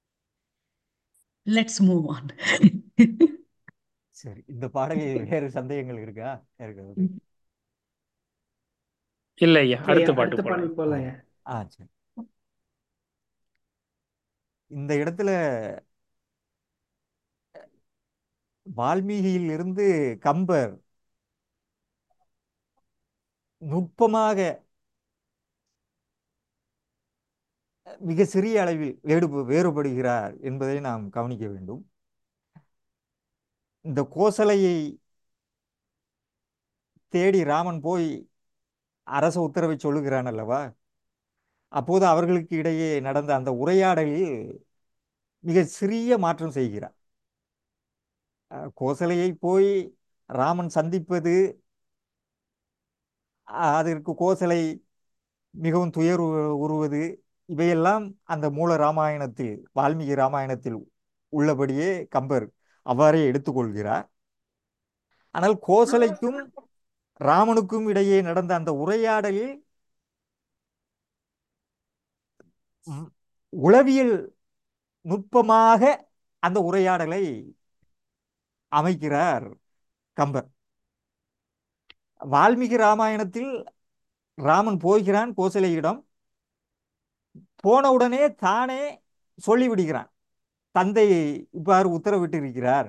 லெட்ஸ் மூவ் ஆன் சரி இந்த பாடலில் வேறு சந்தேகங்கள் இருக்கா யாருக்காவது இல்ல ஐயா அடுத்த இல்லையா பாட்டு அடுத்த போலாம் பாடல் போலாம் ஆ சரி இந்த இடத்துல வால்மீகியில் இருந்து கம்பர் நுட்பமாக மிக சிறிய அளவில் வேடு வேறுபடுகிறார் என்பதை நாம் கவனிக்க வேண்டும் இந்த கோசலையை தேடி ராமன் போய் அரச உத்தரவை சொல்லுகிறான் அல்லவா அப்போது அவர்களுக்கு இடையே நடந்த அந்த உரையாடலில் மிக சிறிய மாற்றம் செய்கிறார் அஹ், கோசலையை போய் ராமன் சந்திப்பது அஹ், அதற்கு கோசலை மிகவும் துயர் உ- உறுவது இவையெல்லாம் அந்த மூல ராமாயணத்தில் வால்மீகி ராமாயணத்தில் உள்ளபடியே கம்பர் அவ்வாறே எடுத்துக்கொள்கிறார் ஆனால் கோசலைக்கும் ராமனுக்கும் இடையே நடந்த அந்த உரையாடலில் ம், உளவியல் நுட்பமாக அந்த உரையாடலை அமைக்கிறார் கம்பர் வால்மீகி ராமாயணத்தில் ராமன் போகிறான் கோசலையிடம் போன உடனே தானே சொல்லிவிடுகிறான் தந்தை இவ்வாறு உத்தரவிட்டிருக்கிறார்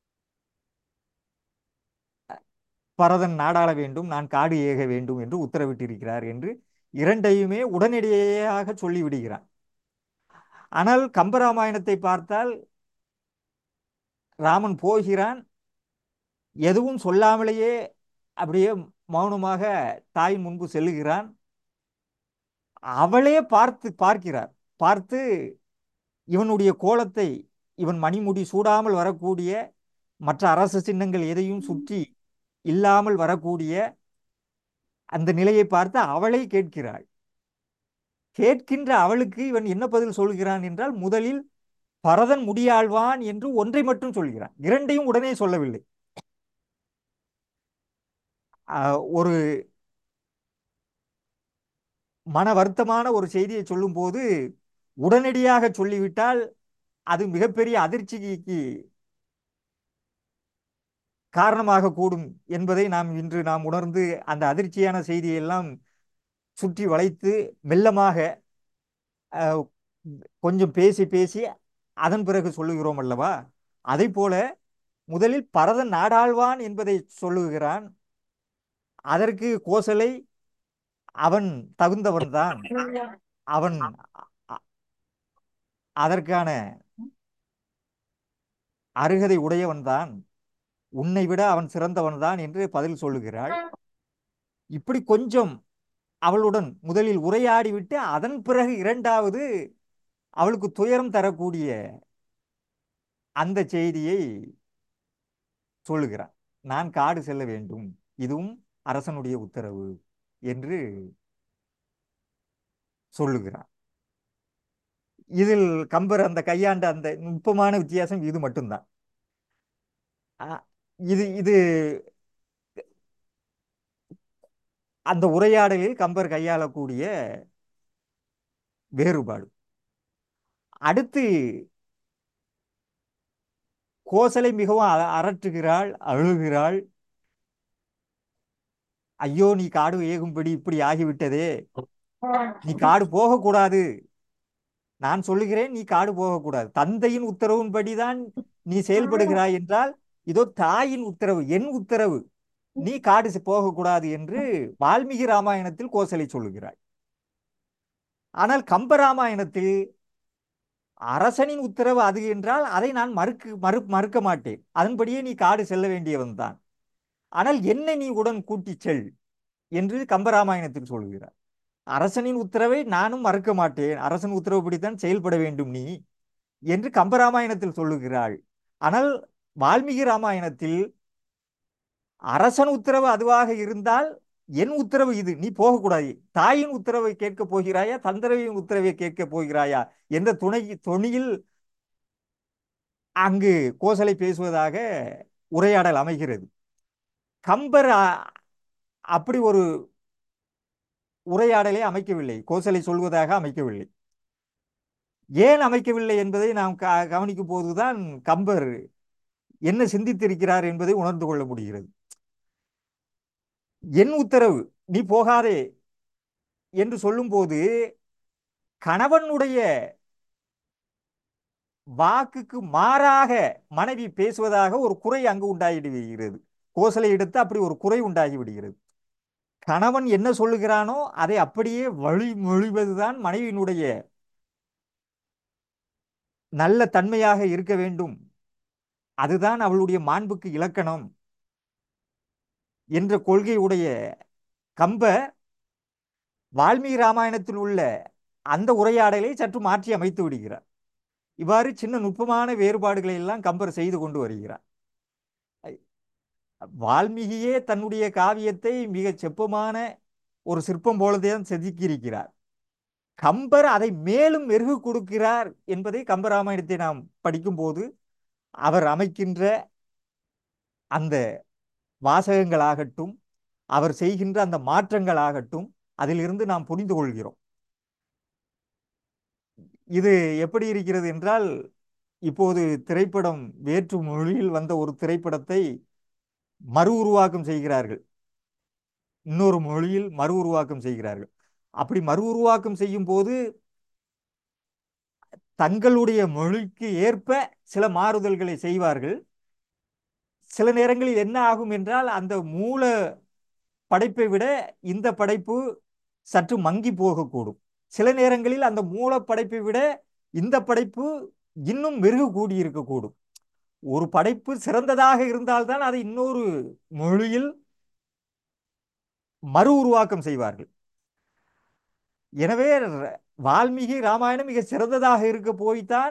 பரதன் நாடாள வேண்டும் நான் காடு ஏக வேண்டும் என்று உத்தரவிட்டிருக்கிறார் என்று இரண்டையுமே உடனடியாக சொல்லிவிடுகிறான் ஆனால் கம்பராமாயணத்தை பார்த்தால் ராமன் போகிறான் எதுவும் சொல்லாமலேயே அப்படியே மௌனமாக தாயின் முன்பு செல்லுகிறான் அவளே பார்த்து பார்க்கிறார் பார்த்து இவனுடைய கோலத்தை இவன் மணிமுடி சூடாமல் வரக்கூடிய மற்ற அரச சின்னங்கள் எதையும் சுற்றி இல்லாமல் வரக்கூடிய அந்த நிலையை பார்த்து அவளை கேட்கிறாள் கேட்கின்ற அவளுக்கு இவன் என்ன பதில் சொல்கிறான் என்றால் முதலில் பரதன் முடியாழ்வான் என்று ஒன்றை மட்டும் சொல்கிறான் இரண்டையும் உடனே சொல்லவில்லை ஆஹ் ஒரு மன வருத்தமான ஒரு செய்தியை சொல்லும்போது உடனடியாக சொல்லிவிட்டால் அது மிகப்பெரிய அதிர்ச்சிக்கு காரணமாக கூடும் என்பதை நாம் இன்று நாம் உணர்ந்து அந்த அதிர்ச்சியான செய்தியெல்லாம் சுற்றி வளைத்து மெல்லமாக அஹ், கொஞ்சம் பேசி பேசி அதன் பிறகு சொல்லுகிறோம் அல்லவா அதை போல முதலில் பரதன் நாடாழ்வான் என்பதை சொல்லுகிறான் அதற்கு கோசலை அவன் தகுந்தவன்தான் அவன் அ- அதற்கான அருகதை உடையவன்தான் உன்னை விட அவன் சிறந்தவன்தான் என்று பதில் சொல்லுகிறாள் இப்படி கொஞ்சம் அவளுடன் முதலில் உரையாடி விட்டு அதன் பிறகு இரண்டாவது அவளுக்கு துயரம் தரக்கூடிய அந்த செய்தியை சொல்லுகிறான் நான் காடு செல்ல வேண்டும் இதுவும் அரசனுடைய உத்தரவு என்று சொல்லுகிறான் இதில் கம்பர் அந்த கையாண்ட அந்த நுட்பமான வித்தியாசம் இது மட்டும்தான் அ- இது இது அந்த உரையாடலில் கம்பர் கையாளக்கூடிய வேறுபாடு அடுத்து கோசலை மிகவும் அ- அரற்றுகிறாள் அழுகிறாள் ஐயோ நீ காடு ஏகும்படி இப்படி ஆகிவிட்டதே நீ காடு போகக்கூடாது நான் சொல்லுகிறேன் நீ காடு போகக்கூடாது தந்தையின் உத்தரவின்படிதான் நீ செயல்படுகிறாய் என்றால் இதோ தாயின் உத்தரவு என் உத்தரவு நீ காடு செ- போகக்கூடாது என்று வால்மீகி ராமாயணத்தில் கோசலை சொல்லுகிறாய் ஆனால் கம்ப ராமாயணத்தில் அரசனின் உத்தரவு அது என்றால் அதை நான் மறுக்க மறு மறுக்க மாட்டேன் அதன்படியே நீ காடு செல்ல வேண்டியவன்தான் ஆனால் என்னை நீ உடன் கூட்டிச் செல் என்று கம்பராமாயணத்தில் சொல்கிறார் அரசனின் உத்தரவை நானும் மறுக்க மாட்டேன் அரசன் உத்தரவுப்படித்தான் செயல்பட வேண்டும் நீ என்று கம்பராமாயணத்தில் சொல்லுகிறாள் ஆனால் வால்மீகி ராமாயணத்தில் அரசன் உத்தரவு அதுவாக இருந்தால் என் உத்தரவு இது நீ போகக்கூடாது தாயின் உத்தரவை கேட்கப் போகிறாயா தந்தரவின் உத்தரவை கேட்கப் போகிறாயா என்ற துணை துணியில் அங்கு கோசலை பேசுவதாக உரையாடல் அமைகிறது கம்பர் அ- அப்படி ஒரு உரையாடலை அமைக்கவில்லை கோசலை சொல்வதாக அமைக்கவில்லை ஏன் அமைக்கவில்லை என்பதை நாம் க- கவனிக்கும் போதுதான் கம்பர் என்ன சிந்தித்திருக்கிறார் என்பதை உணர்ந்து கொள்ள முடிகிறது என் உத்தரவு நீ போகாதே என்று சொல்லும்போது கணவனுடைய வாக்குக்கு மாறாக மனைவி பேசுவதாக ஒரு குறை அங்கு உண்டாகி விடுகிறது கோசலை எடுத்து அப்படி ஒரு குறை உண்டாகி விடுகிறது கணவன் என்ன சொல்லுகிறானோ அதை அப்படியே வழிமொழிவதுதான் மனைவியினுடைய நல்ல தன்மையாக இருக்க வேண்டும் அதுதான் அவளுடைய மாண்புக்கு இலக்கணம் என்ற கொள்கையுடைய கம்பர் வால்மீகி ராமாயணத்தில் உள்ள அந்த உரையாடலை சற்று மாற்றி அமைத்து விடுகிறார் இவ்வாறு சின்ன நுட்பமான வேறுபாடுகளை எல்லாம் கம்பர் செய்து கொண்டு வருகிறார் வால்மீகியே தன்னுடைய காவியத்தை மிகச் செப்பமான ஒரு சிற்பம் போலதான் செதுக்கியிருக்கிறார் கம்பர் அதை மேலும் மெருகு கொடுக்கிறார் என்பதை கம்பராமாயணத்தை நாம் படிக்கும்போது அவர் அமைக்கின்ற அந்த வாசகங்களாகட்டும் அவர் செய்கின்ற அந்த மாற்றங்களாகட்டும் அதிலிருந்து நாம் புரிந்து கொள்கிறோம் இது எப்படி இருக்கிறது என்றால் இப்போது திரைப்படம் வேற்று மொழியில் வந்த ஒரு திரைப்படத்தை மறு உருவாக்கம் செய்கிறார்கள் இன்னொரு மொழியில் மறு உருவாக்கம் செய்கிறார்கள் அப்படி மறு உருவாக்கம் செய்யும் போது தங்களுடைய மொழிக்கு ஏற்ப சில மாறுதல்களை செய்வார்கள் சில நேரங்களில் என்ன ஆகும் என்றால் அந்த மூல படைப்பை விட இந்த படைப்பு சற்று மங்கி போகக்கூடும் சில நேரங்களில் அந்த மூல படைப்பை விட இந்த படைப்பு இன்னும் மெருகு கூடி இருக்கக்கூடும் ஒரு படைப்பு சிறந்ததாக இருந்தால்தான் அதை இன்னொரு மொழியில் மறு உருவாக்கம் செய்வார்கள் எனவே ர- வால்மீகி ராமாயணம் மிக சிறந்ததாக இருக்க போய்த்தான்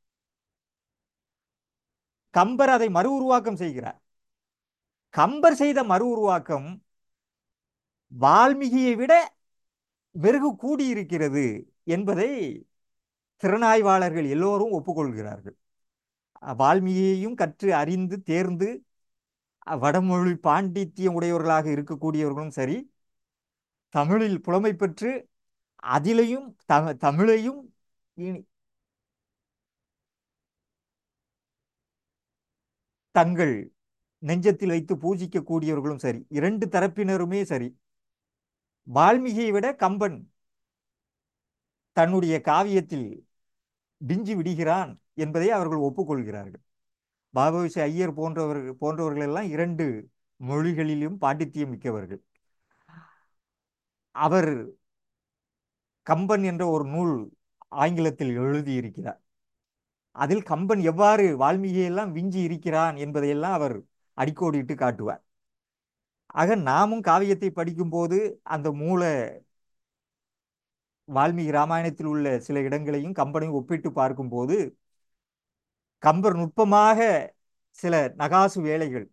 கம்பர் அதை மறு உருவாக்கம் செய்கிறார் கம்பர் செய்த மறு உருவாக்கம் வால்மீகியை விட மெருகு கூடியிருக்கிறது என்பதை திறனாய்வாளர்கள் எல்லோரும் ஒப்புக்கொள்கிறார்கள் வால்மீகியையும் கற்று அறிந்து தேர்ந்து அஹ், வடமொழி பாண்டித்தியம் உடையவர்களாக இருக்கக்கூடியவர்களும் சரி தமிழில் புலமை பெற்று அதிலையும் த தமிழையும் இனி- தங்கள் நெஞ்சத்தில் வைத்து பூஜிக்கக்கூடியவர்களும் சரி இரண்டு தரப்பினருமே சரி வால்மீகியை விட கம்பன் தன்னுடைய காவியத்தில் விஞ்சி விடுகிறான் என்பதை அவர்கள் ஒப்புக்கொள்கிறார்கள் பாபவிசை ஐயர் போன்றவர்கள் போன்றவர்கள் எல்லாம் இரண்டு மொழிகளிலும் பாண்டித்தியம் மிக்கவர்கள் அவர் கம்பன் என்ற ஒரு நூல் ஆங்கிலத்தில் எழுதியிருக்கிறார் அதில் கம்பன் எவ்வாறு வால்மீகியெல்லாம் விஞ்சி இருக்கிறான் என்பதையெல்லாம் அவர் அடிக்கோடிட்டு காட்டுவார் ஆக நாமும் காவியத்தை படிக்கும்போது அந்த மூல வால்மீகி ராமாயணத்தில் உள்ள சில இடங்களையும் கம்பனையும் ஒப்பிட்டு பார்க்கும்போது கம்பர் நுட்பமாக சில நகாசு வேலைகள்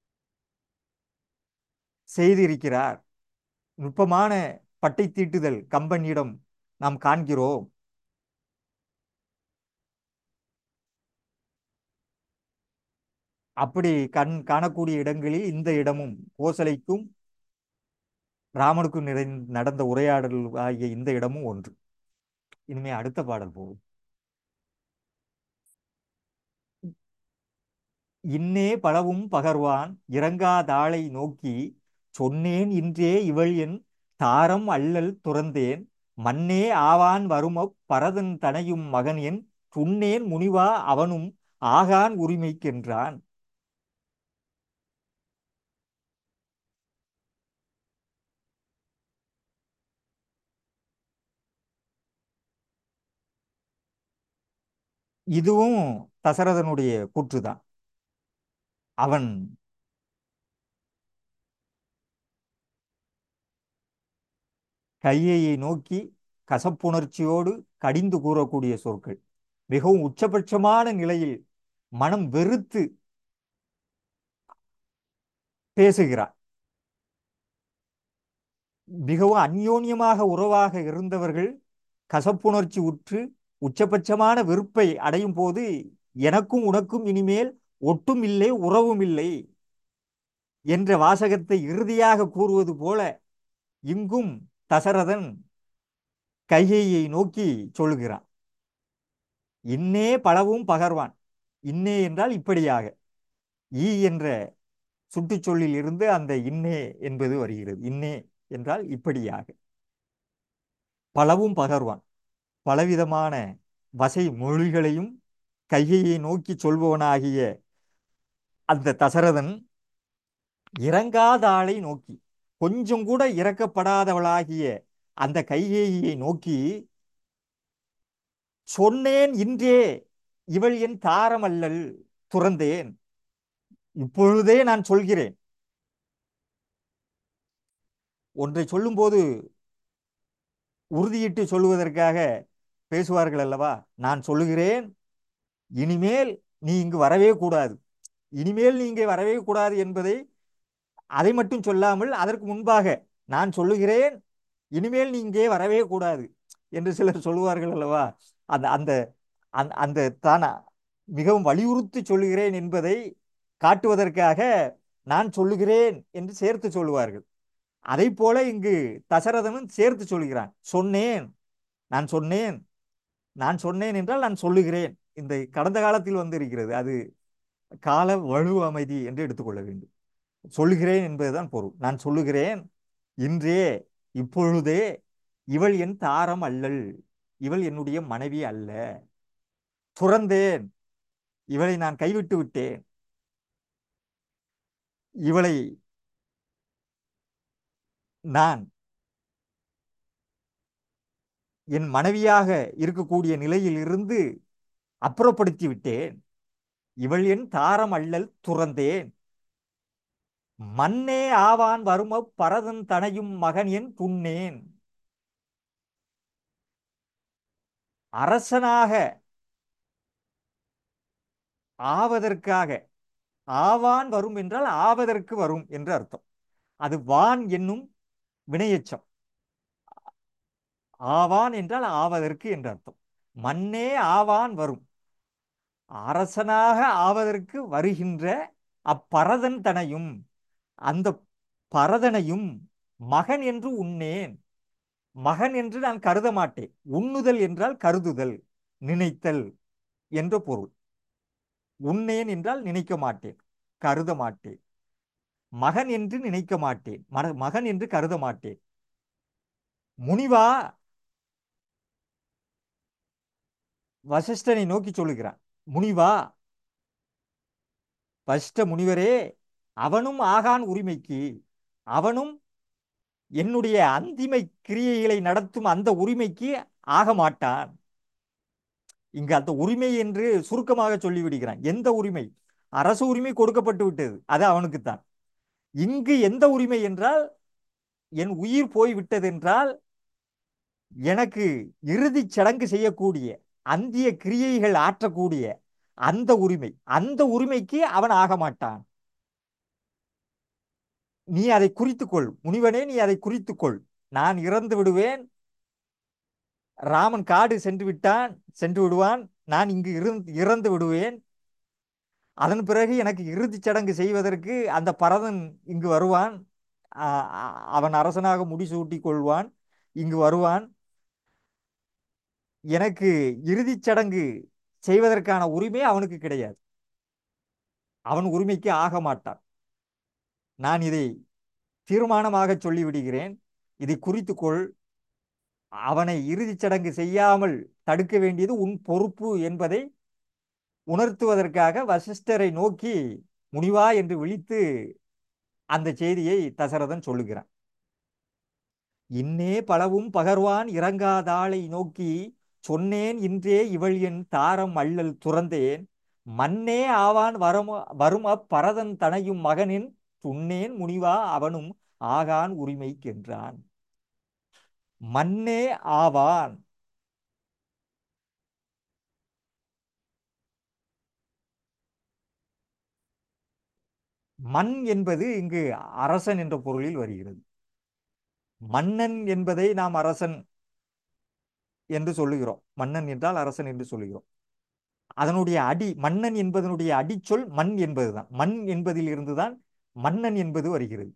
செய்திருக்கிறார் நுட்பமான பட்டை தீட்டுதல் கம்பனிடம் நாம் காண்கிறோம் அப்படி கண் காணக்கூடிய இடங்களில் இந்த இடமும் கோசலைக்கும் ராமனுக்கும் நிறை நடந்த உரையாடல் ஆகிய இந்த இடமும் ஒன்று இனிமே அடுத்த பாடல் போகும் இன்னே பலவும் பகர்வான் இறங்காதாளை நோக்கி சொன்னேன் இன்றே இவள் என் தாரம் அல்லல் துறந்தேன் மன்னே ஆவான் வருமப் பரதன் தனையும் மகன் என் துன்னேன் முனிவா அவனும் ஆகான் உரிமைக்கென்றான் இதுவும் தசரதனுடைய கூற்றுதான் அவன் கையையை நோக்கி கசப்புணர்ச்சியோடு கடிந்து கூறக்கூடிய சொற்கள் மிகவும் உச்சபட்சமான நிலையில் மனம் வெறுத்து பேசுகிறார் மிகவும் அந்யோன்யமாக உறவாக இருந்தவர்கள் கசப்புணர்ச்சி உற்று உச்சபட்சமான வெறுப்பை அடையும் போது எனக்கும் உனக்கும் இனிமேல் ஒட்டும் இல்லை உறவும் இல்லை என்ற வாசகத்தை இறுதியாக கூறுவது போல இங்கும் தசரதன் கைகையை நோக்கி சொல்லுகிறான் இன்னே பலவும் பகர்வான் இன்னே என்றால் இப்படியாக ஈ என்ற சுட்டுச்சொல்லில் இருந்து அந்த இன்னே என்பது வருகிறது இன்னே என்றால் இப்படியாக பலவும் பகர்வான் பலவிதமான வசை மொழிகளையும் கைகையை நோக்கி சொல்பவனாகிய அந்த தசரதன் இறங்காத ஆளை நோக்கி கொஞ்சம் கூட இறக்கப்படாதவளாகிய அந்த கைகேயியை நோக்கி சொன்னேன் இன்றே இவள் என் தாரம் அல்லல் துறந்தேன் இப்பொழுதே நான் சொல்கிறேன் ஒன்றை சொல்லும்போது உறுதியிட்டு சொல்லுவதற்காக பேசுவார்கள் அல்லவா நான் சொல்லுகிறேன் இனிமேல் நீ இங்கு வரவே கூடாது இனிமேல் நீ இங்கே வரவே கூடாது என்பதை அதை மட்டும் சொல்லாமல் அதற்கு முன்பாக நான் சொல்லுகிறேன் இனிமேல் நீ இங்கே வரவே கூடாது என்று சிலர் சொல்லுவார்கள் அல்லவா அந்த அந்த அந்த அந்த தானா மிகவும் வலியுறுத்தி சொல்லுகிறேன் என்பதை காட்டுவதற்காக நான் சொல்லுகிறேன் என்று சேர்த்து சொல்லுவார்கள் அதை போல இங்கு தசரதனும் சேர்த்து சொல்கிறான் சொன்னேன் நான் சொன்னேன் நான் சொன்னேன் என்றால் நான் சொல்லுகிறேன் இந்த கடந்த காலத்தில் வந்து இருக்கிறது அது கால வலு அமைதி என்று எடுத்துக்கொள்ள வேண்டும் சொல்லுகிறேன் என்பதுதான் பொருள் நான் சொல்லுகிறேன் இன்றே இப்பொழுதே இவள் என் தாரம் அல்லல் இவள் என்னுடைய மனைவி அல்ல துறந்தேன் இவளை நான் கைவிட்டு விட்டேன் இவளை நான் என் மனைவியாக இருக்கக்கூடிய நிலையில் இருந்து அப்புறப்படுத்தி விட்டேன் இவள் என் தாரம் அள்ளல் துறந்தேன் மன்னே ஆவான் வரும பரதன் தனையும் மகன் என் துண்ணேன் அரசனாக ஆவதற்காக ஆவான் வரும் என்றால் ஆவதற்கு வரும் என்று அர்த்தம் அது வான் என்னும் வினையெச்சம் ஆவான் என்றால் ஆவதற்கு என்று அர்த்தம் மன்னே ஆவான் வரும் அரசனாக ஆவதற்கு வருகின்ற அப்பரதன் தனையும் அந்த பரதனையும் மகன் என்று உண்ணேன் மகன் என்று நான் கருத மாட்டேன் உண்ணுதல் என்றால் கருதுதல் நினைத்தல் என்ற பொருள் உண்ணேன் என்றால் நினைக்க மாட்டேன் கருத மாட்டேன் மகன் என்று நினைக்க மாட்டேன் மன- மகன் என்று கருத மாட்டேன் முனிவா வசிஷ்டனை நோக்கி சொல்லுகிறான் முனிவா வசிஷ்ட முனிவரே அவனும் ஆகான் உரிமைக்கு அவனும் என்னுடைய அந்திமை கிரியைகளை நடத்தும் அந்த உரிமைக்கு ஆக மாட்டான் இங்கு அந்த உரிமை என்று சுருக்கமாக சொல்லிவிடுகிறான் எந்த உரிமை அரசு உரிமை கொடுக்கப்பட்டு விட்டது அது அவனுக்குத்தான் இங்கு எந்த உரிமை என்றால் என் உயிர் போய் விட்டதென்றால் எனக்கு இறுதிச் சடங்கு செய்யக்கூடிய அந்திய கிரியைகள் ஆற்றக்கூடிய அந்த உரிமை அந்த உரிமைக்கு அவன் ஆக மாட்டான் நீ அதை குறித்துக்கொள் முனிவனே நீ அதை குறித்துக்கொள் நான் இறந்து விடுவேன் ராமன் காடு சென்று விட்டான் சென்று விடுவான் நான் இங்கு இருந்து இறந்து விடுவேன் அதன் பிறகு எனக்கு இறுதிச் சடங்கு செய்வதற்கு அந்த பரதன் இங்கு வருவான் ஆ- ஆ- அவன் அரசனாக முடிசூட்டிக் கொள்வான் இங்கு வருவான் எனக்கு இறுதிச் சடங்கு செய்வதற்கான உரிமை அவனுக்கு கிடையாது அவன் உரிமைக்கு ஆக மாட்டான் நான் இதை தீர்மானமாக சொல்லிவிடுகிறேன் இதை குறித்துக்கொள் அவனை இறுதிச் சடங்கு செய்யாமல் தடுக்க வேண்டியது உன் பொறுப்பு என்பதை உணர்த்துவதற்காக வசிஷ்டரை நோக்கி முனிவா என்று விழித்து அந்த செய்தியை தசரதன் சொல்லுகிறான் இன்னே பலவும் பகர்வான் இறங்காதாளை நோக்கி சொன்னேன் இன்றே இவள் என் தாரம் அள்ளல் துறந்தேன் மன்னே ஆவான் வரும் வரும் அப்பரதன் தனையும் மகனின் துன்னேன் முனிவா அவனும் ஆகான் உரிமைக்கென்றான் மன்னே ஆவான் மண் என்பது இங்கு அரசன் என்ற பொருளில் வருகிறது மன்னன் என்பதை நாம் அரசன் என்று சொல்லுகிறோம் மன்னன் என்றால் அரசன் என்று சொல்லுகிறோம் அதனுடைய அடி மன்னன் என்பதனுடைய அடிச்சொல் மண் என்பதுதான் மண் என்பதில் இருந்துதான் மன்னன் என்பது வருகிறது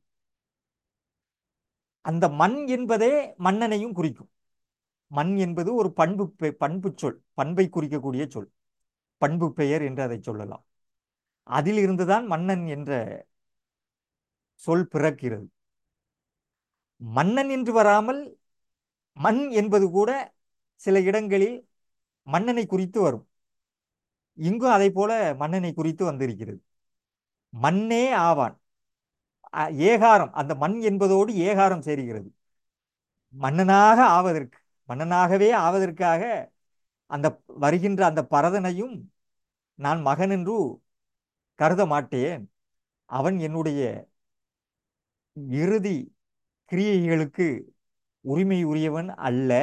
அந்த மண் என்பதே மன்னனையும் குறிக்கும் மண் என்பது ஒரு பண்பு பெ- பண்பு சொல் பண்பை குறிக்கக்கூடிய சொல் பண்பு பெயர் என்று அதை சொல்லலாம் அதில் இருந்துதான் மன்னன் என்ற சொல் பிறக்கிறது மன்னன் என்று வராமல் மண் என்பது கூட சில இடங்களில் மன்னனை குறித்து வரும் இங்கும் அதை போல மன்னனை குறித்து வந்திருக்கிறது மண்ணே ஆவான் அ, ஏகாரம் அந்த மண் என்பதோடு ஏகாரம் சேருகிறது மன்னனாக ஆவதற்கு மன்னனாகவே ஆவதற்காக அந்த வருகின்ற அந்த பரதனையும் நான் மகன் என்று கருத மாட்டேன் அவன் என்னுடைய இறுதி கிரியைகளுக்கு உரிமை உரியவன் அல்ல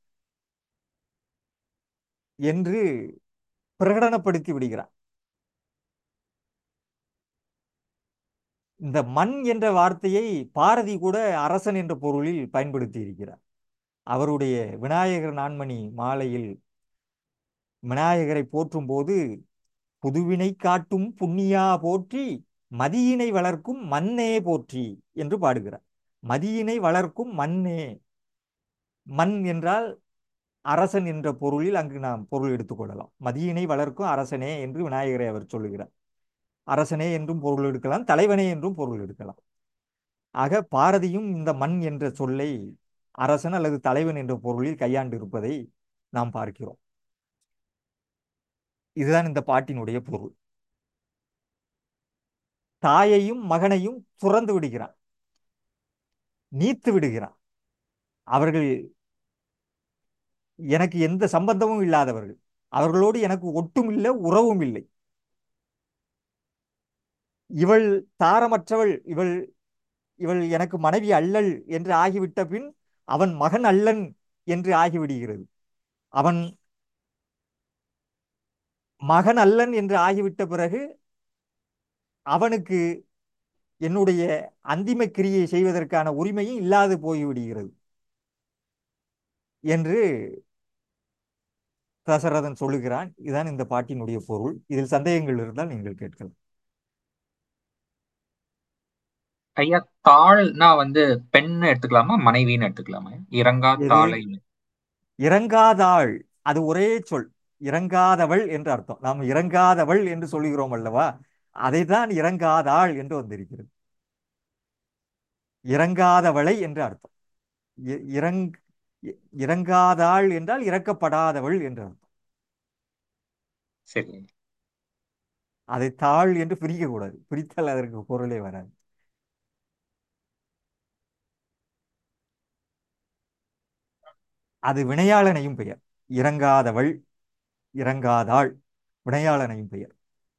என்று பிரகடனப்படுத்தி விடுகிறான் இந்த மண் என்ற வார்த்தையை பாரதி கூட அரசன் என்ற பொருளில் பயன்படுத்தி இருக்கிறார் அவருடைய விநாயகர் நான்மணி மாலையில் விநாயகரை போற்றும் போது புதுவினை காட்டும் புண்ணியா போற்றி மதியினை வளர்க்கும் மண்ணே போற்றி என்று பாடுகிறார் மதியினை வளர்க்கும் மண்ணே மண் என்றால் அரசன் என்ற பொருளில் அங்கு நாம் பொருள் எடுத்துக்கொள்ளலாம் மதியினை வளர்க்கும் அரசனே என்று விநாயகரை அவர் சொல்லுகிறார் அரசனே என்றும் பொருள் எடுக்கலாம் தலைவனே என்றும் பொருள் எடுக்கலாம் ஆக பாரதியும் இந்த மண் என்ற சொல்லை அரசன் அல்லது தலைவன் என்ற பொருளில் கையாண்டு இருப்பதை நாம் பார்க்கிறோம் இதுதான் இந்த பாட்டினுடைய பொருள் தாயையும் மகனையும் துறந்து விடுகிறான் நீத்து விடுகிறான் அவர்கள் எனக்கு எந்த சம்பந்தமும் இல்லாதவர்கள் அவர்களோடு எனக்கு ஒட்டும் இல்லை உறவும் இல்லை இவள் தாரமற்றவள் இவள் இவள் எனக்கு மனைவி அல்லல் என்று ஆகிவிட்ட பின் அவன் மகன் அல்லன் என்று ஆகிவிடுகிறது அவன் மகன் அல்லன் என்று ஆகிவிட்ட பிறகு அவனுக்கு என்னுடைய அந்திம கிரியை செய்வதற்கான உரிமையும் இல்லாது போய்விடுகிறது என்று தசரதன் சொல்லுகிறான் இதுதான் இந்த பாட்டினுடைய பொருள் இதில் சந்தேகங்கள் இருந்தால் நீங்கள் கேட்கலாம் ஐயா தாள்னா வந்து பெண்ணு எடுத்துக்கலாமா மனைவின்னு எடுத்துக்கலாமா இறங்கா எது தாளை இறங்காதாள் அது ஒரே சொல் இறங்காதவள் என்று அர்த்தம் நாம் இறங்காதவள் என்று சொல்லுகிறோம் அல்லவா அதைத்தான் இறங்காதாள் என்று வந்திருக்கிறது இறங்காதவளை என்று அர்த்தம் இ- இறங் இ- இறங்காதாள் என்றால் இறக்கப்படாதவள் என்று அர்த்தம் சரி அதை தாள் என்று பிரிக்க கூடாது பிரித்தால் அதற்கு பொருளே வராது அது வினையாளனையும் பெயர் இறங்காதவள் இறங்காதாள் வினையாளனையும் பெயர்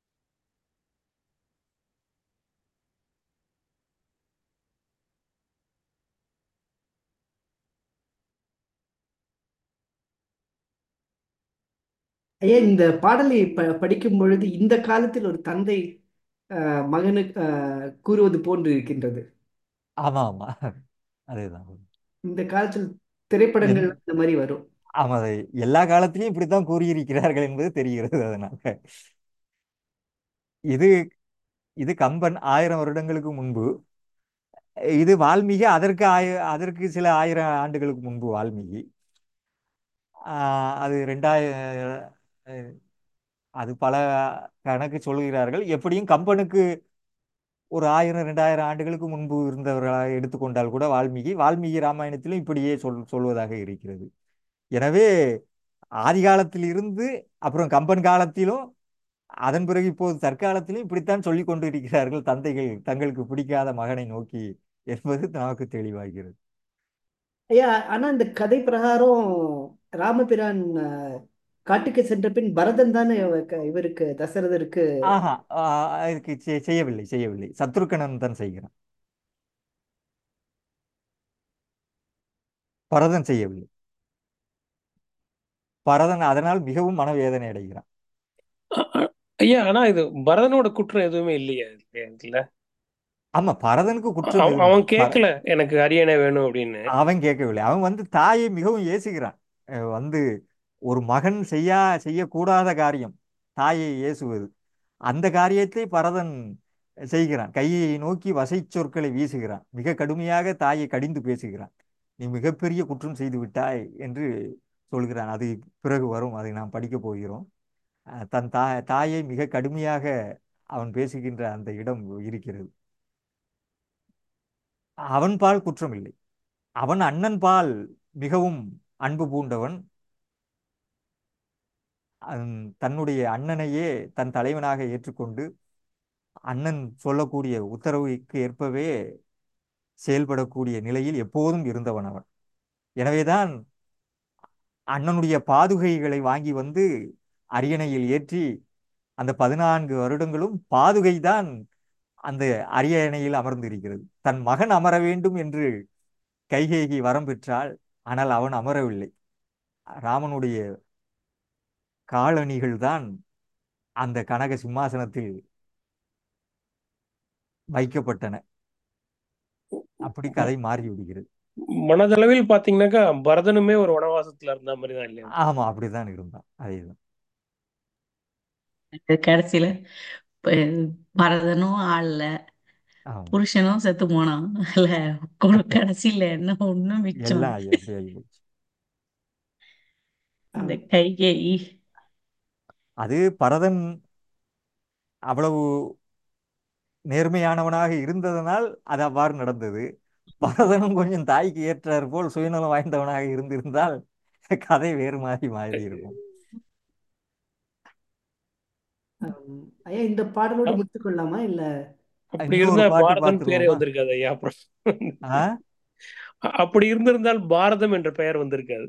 ஐயா இந்த பாடலை ப படிக்கும் பொழுது இந்த காலத்தில் ஒரு தந்தை அஹ், மகனுக்கு அஹ், கூறுவது போன்று இருக்கின்றது ஆமா ஆமா அதேதான் இந்த காலத்தில் என் திரைப்படங்கள் இந்த மாதிரி வரும் ஆமா அதை எல்லா காலத்திலையும் இப்படித்தான் கூறியிருக்கிறார்கள் என்பது தெரிகிறது அதனால இது இது கம்பன் ஆயிரம் வருடங்களுக்கு முன்பு இது வால்மீகி அதற்கு ஆய அதற்கு சில ஆயிரம் ஆண்டுகளுக்கு முன்பு வால்மீகி ஆஹ் அது ரெண்டாயிரம் அது பல கணக்கு சொல்கிறார்கள் எப்படியும் கம்பனுக்கு ஒரு ஆயிரம் ரெண்டாயிரம் ஆண்டுகளுக்கு முன்பு இருந்தவர்களாக எடுத்துக்கொண்டால் கூட வால்மீகி வால்மீகி ராமாயணத்திலும் இப்படியே சொல் சொல்வதாக இருக்கிறது எனவே ஆதி காலத்தில் இருந்து அப்புறம் கம்பன் காலத்திலும் அதன் பிறகு இப்போது தற்காலத்திலும் இப்படித்தான் சொல்லிக் கொண்டு இருக்கிறார்கள் தந்தைகள் தங்களுக்கு பிடிக்காத மகனை நோக்கி என்பது நமக்கு தெளிவாகிறது ஐயா ஆனா இந்த கதை பிரகாரம் ராமபிரான் அஹ், காட்டுக்கு சென்ற பின் பரதன் தானே இவ- இவருக்கு தசரதருக்கு ஆஹா ஆஹ் அதுக்கு செ- செய்யவில்லை செய்யவில்லை சத்ருக்கனன் தான் செய்கிறான் பரதன் செய்யவில்லை பரதன் அதனால் மிகவும் மனவேதனை அடைகிறான் அ- அ- ஐயா ஆனா இது பரதனோட குற்றம் எதுவுமே இல்லையா இதுல இதுல? ஆமா பரதனுக்கு குற்றம் அவ- எதுவும் அவன் இல்லை பர கேட்கல எனக்கு அரியணை வேணும் அப்படின்னு அவன் கேட்கவில்லை அவன் வந்து தாயை மிகவும் ஏசுகிறான் அஹ் வந்து ஒரு மகன் செய்யா செய்யக்கூடாத காரியம் தாயை ஏசுவது அந்த காரியத்தை பரதன் செய்கிறான் கையை நோக்கி வசை சொற்களை வீசுகிறான் மிக கடுமையாக தாயை கடிந்து பேசுகிறான் நீ மிகப்பெரிய குற்றம் செய்து விட்டாய் என்று சொல்கிறான் அது பிறகு வரும் அதை நாம் படிக்கப் போகிறோம் அஹ் தன் தா தாயை மிக கடுமையாக அவன் பேசுகின்ற அந்த இடம் இருக்கிறது அவன் பால் குற்றம் இல்லை அவன் அண்ணன் பால் மிகவும் அன்பு பூண்டவன் அந்- தன்னுடைய அண்ணனையே தன் தலைவனாக ஏற்றுக்கொண்டு அண்ணன் சொல்லக்கூடிய உத்தரவுக்கு ஏற்பவே செயல்படக்கூடிய நிலையில் எப்போதும் இருந்தவன் அவன் எனவேதான் அண்ணனுடைய பாதுகைகளை வாங்கி வந்து அரியணையில் ஏற்றி அந்த பதினான்கு வருடங்களும் பாதுகை தான் அந்த அரியணையில் அமர்ந்திருக்கிறது தன் மகன் அமர வேண்டும் என்று கைகேயி வரம் பெற்றாள் ஆனால் அவன் அமரவில்லை ராமனுடைய காலணிகள் தான் அந்த கனக சிம்மாசனத்தில் வைக்கப்பட்டன அப்படி கதை மாறி விடுகிறது மனதளவில் பாத்தீங்கன்னாக்கா பரதனுமே ஒரு வனவாசத்துல இருந்த மாதிரி தான் இல்லையா ஆமா அப்படிதான் இருந்தான் அதேதான் கடைசியில ப- பரதனும் ஆள்ல ஆமா புருஷனும் செத்து போனான் இல்ல கொ- கடைசியில என்ன ஒண்ணும் மிச்சம் எல்லாம் ஆகி அப்படி ஆகி போச்சு இந்த கைகேயி அது பரதன் அவ்வளவு நேர்மையானவனாக இருந்ததனால் அது அவ்வாறு நடந்தது பரதனும் கொஞ்சம் தாய்க்கு ஏற்றார் போல் சுயநலம் வாய்ந்தவனாக இருந்திருந்தால் கதை வேறு மாதிரி மாறி இருக்கும் ஆம், ஐயா இந்த பாடலோடு அப்- முடித்துக் கொள்ளலாமா இல்ல அப்படி இன்னொரு இருந்தா பாட்டு பாரதம் பேரே பார்த்துருவோமா வந்திருக்காது ஐயா அப்புறம் ஆ அ- அப்படி இருந்திருந்தால் பாரதம் என்ற பெயர் வந்திருக்காது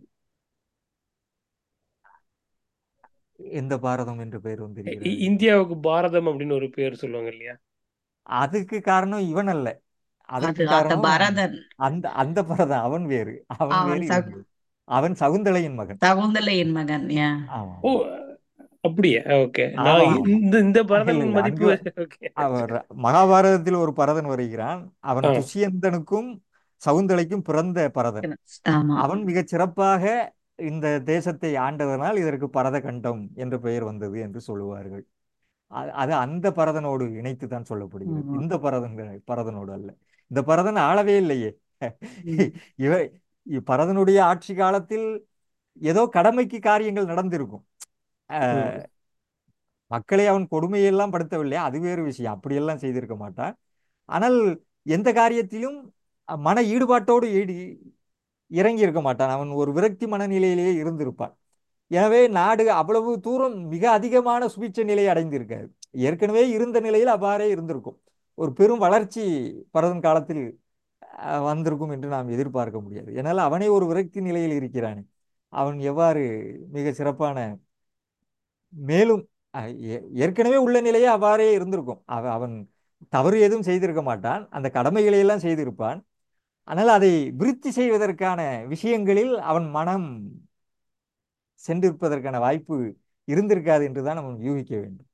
எந்த பாரதம் என்று பெயர் இ- வந்திருக்கிறது இந்தியாவுக்கு பாரதம் அப்படின்னு ஒரு பேர் சொல்லுவாங்க இல்லையா அதுக்கு காரணம் இவன் அல்ல அது அதற்கு அந்த காரணம் பரதன் அந்த அந்த பரதன் அவன் வேறு அவன் அவன் வேறு சகு இவன் வேறு அவன் சகுந்தலையின் மகன் சகுந்தலையின் மகன் யா ஆமா ஓ அப்படியே ஓகே நான் ஆமா இ- ஆமா இந்த இந்த இல்ல பரதனின் இல்ல மதிப்பு அங்கு ஓகே அவர் மகாபாரதத்தில் ஒரு பரதன் வருகிறான் அவன் ஆ துஷ்யந்தனுக்கும் சகுந்தலைக்கும் பிறந்த பரதன் ஆமா அவன் மிகச் சிறப்பாக இந்த தேசத்தை ஆண்டதனால் இதற்கு பரத கண்டம் என்ற பெயர் வந்தது என்று சொல்லுவார்கள் அ- அது அந்த பரதனோடு இணைத்து தான் சொல்லப்படுகிறது ஆமா. இந்த பரதன் பரதனோடு அல்ல இந்த பரதன் ஆளவே இல்லையே ம், இவ இ- பரதனுடைய ஆட்சி காலத்தில் ஏதோ கடமைக்கு காரியங்கள் நடந்திருக்கும் ம். அஹ், மக்களை அவன் கொடுமையெல்லாம் படுத்தவில்லை அது வேறு விஷயம் அப்படியெல்லாம் செய்திருக்க மாட்டான் ஆனால் எந்த காரியத்திலும் அஹ், மன ஈடுபாட்டோடு ஈடு இறங்கி இருக்க மாட்டான் அவன் ஒரு விரக்தி மனநிலையிலேயே இருந்திருப்பான் எனவே நாடு அவ்வளவு தூரம் மிக அதிகமான சுபிட்ச நிலையை அடைந்திருக்காது ஏற்கனவே இருந்த நிலையில் அவ்வாறே இருந்திருக்கும் ஒரு பெரும் வளர்ச்சி பரதன் காலத்தில் அஹ், வந்திருக்கும் என்று நாம் எதிர்பார்க்க முடியாது ஏனால் அவனே ஒரு விரக்தி நிலையில் இருக்கிறானே அவன் எவ்வாறு மிக சிறப்பான மேலும் அஹ், ஏ- ஏற்கனவே உள்ள நிலையே அவ்வாறே இருந்திருக்கும் அவ அவன் தவறு எதுவும் செய்திருக்க மாட்டான் அந்த கடமைகளை எல்லாம் செய்திருப்பான் ஆனால் அதை விருத்தி செய்வதற்கான விஷயங்களில் அவன் மனம் சென்றிருப்பதற்கான வாய்ப்பு இருந்திருக்காது என்றுதான் நம்ம யூகிக்க வேண்டும்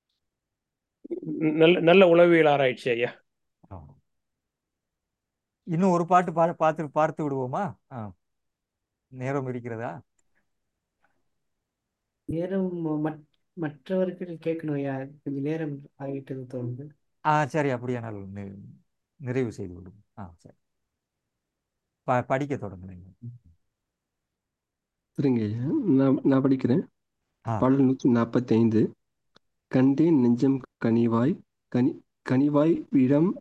நல்ல நல்ல உளவியல் ஆராய்ச்சி ஐயா ஆமா. இன்னும் ஒரு பாட்டு பா பார்த்து பார்த்து விடுவோமா ஆ நேரம் இருக்கிறதா நேரம் மற்- மற்றவர்கள் கேட்கணும் ஐயா கொஞ்சம் நேரம் ஆகிட்டது தோணுது ஆ சரி அப்படியானால் நி- நிறைவு செய்து விடுவோம் ஆ சரி ப படிக்க தொடங்குங்க சரிங்க ஐயா நான் நான் படிக்கிறேன் ஆ பாடல் நூற்றி நாற்பத்தி ஐந்து கண்டேன் நெஞ்சம் கனிவாய் கனி கனிவாய் இடம்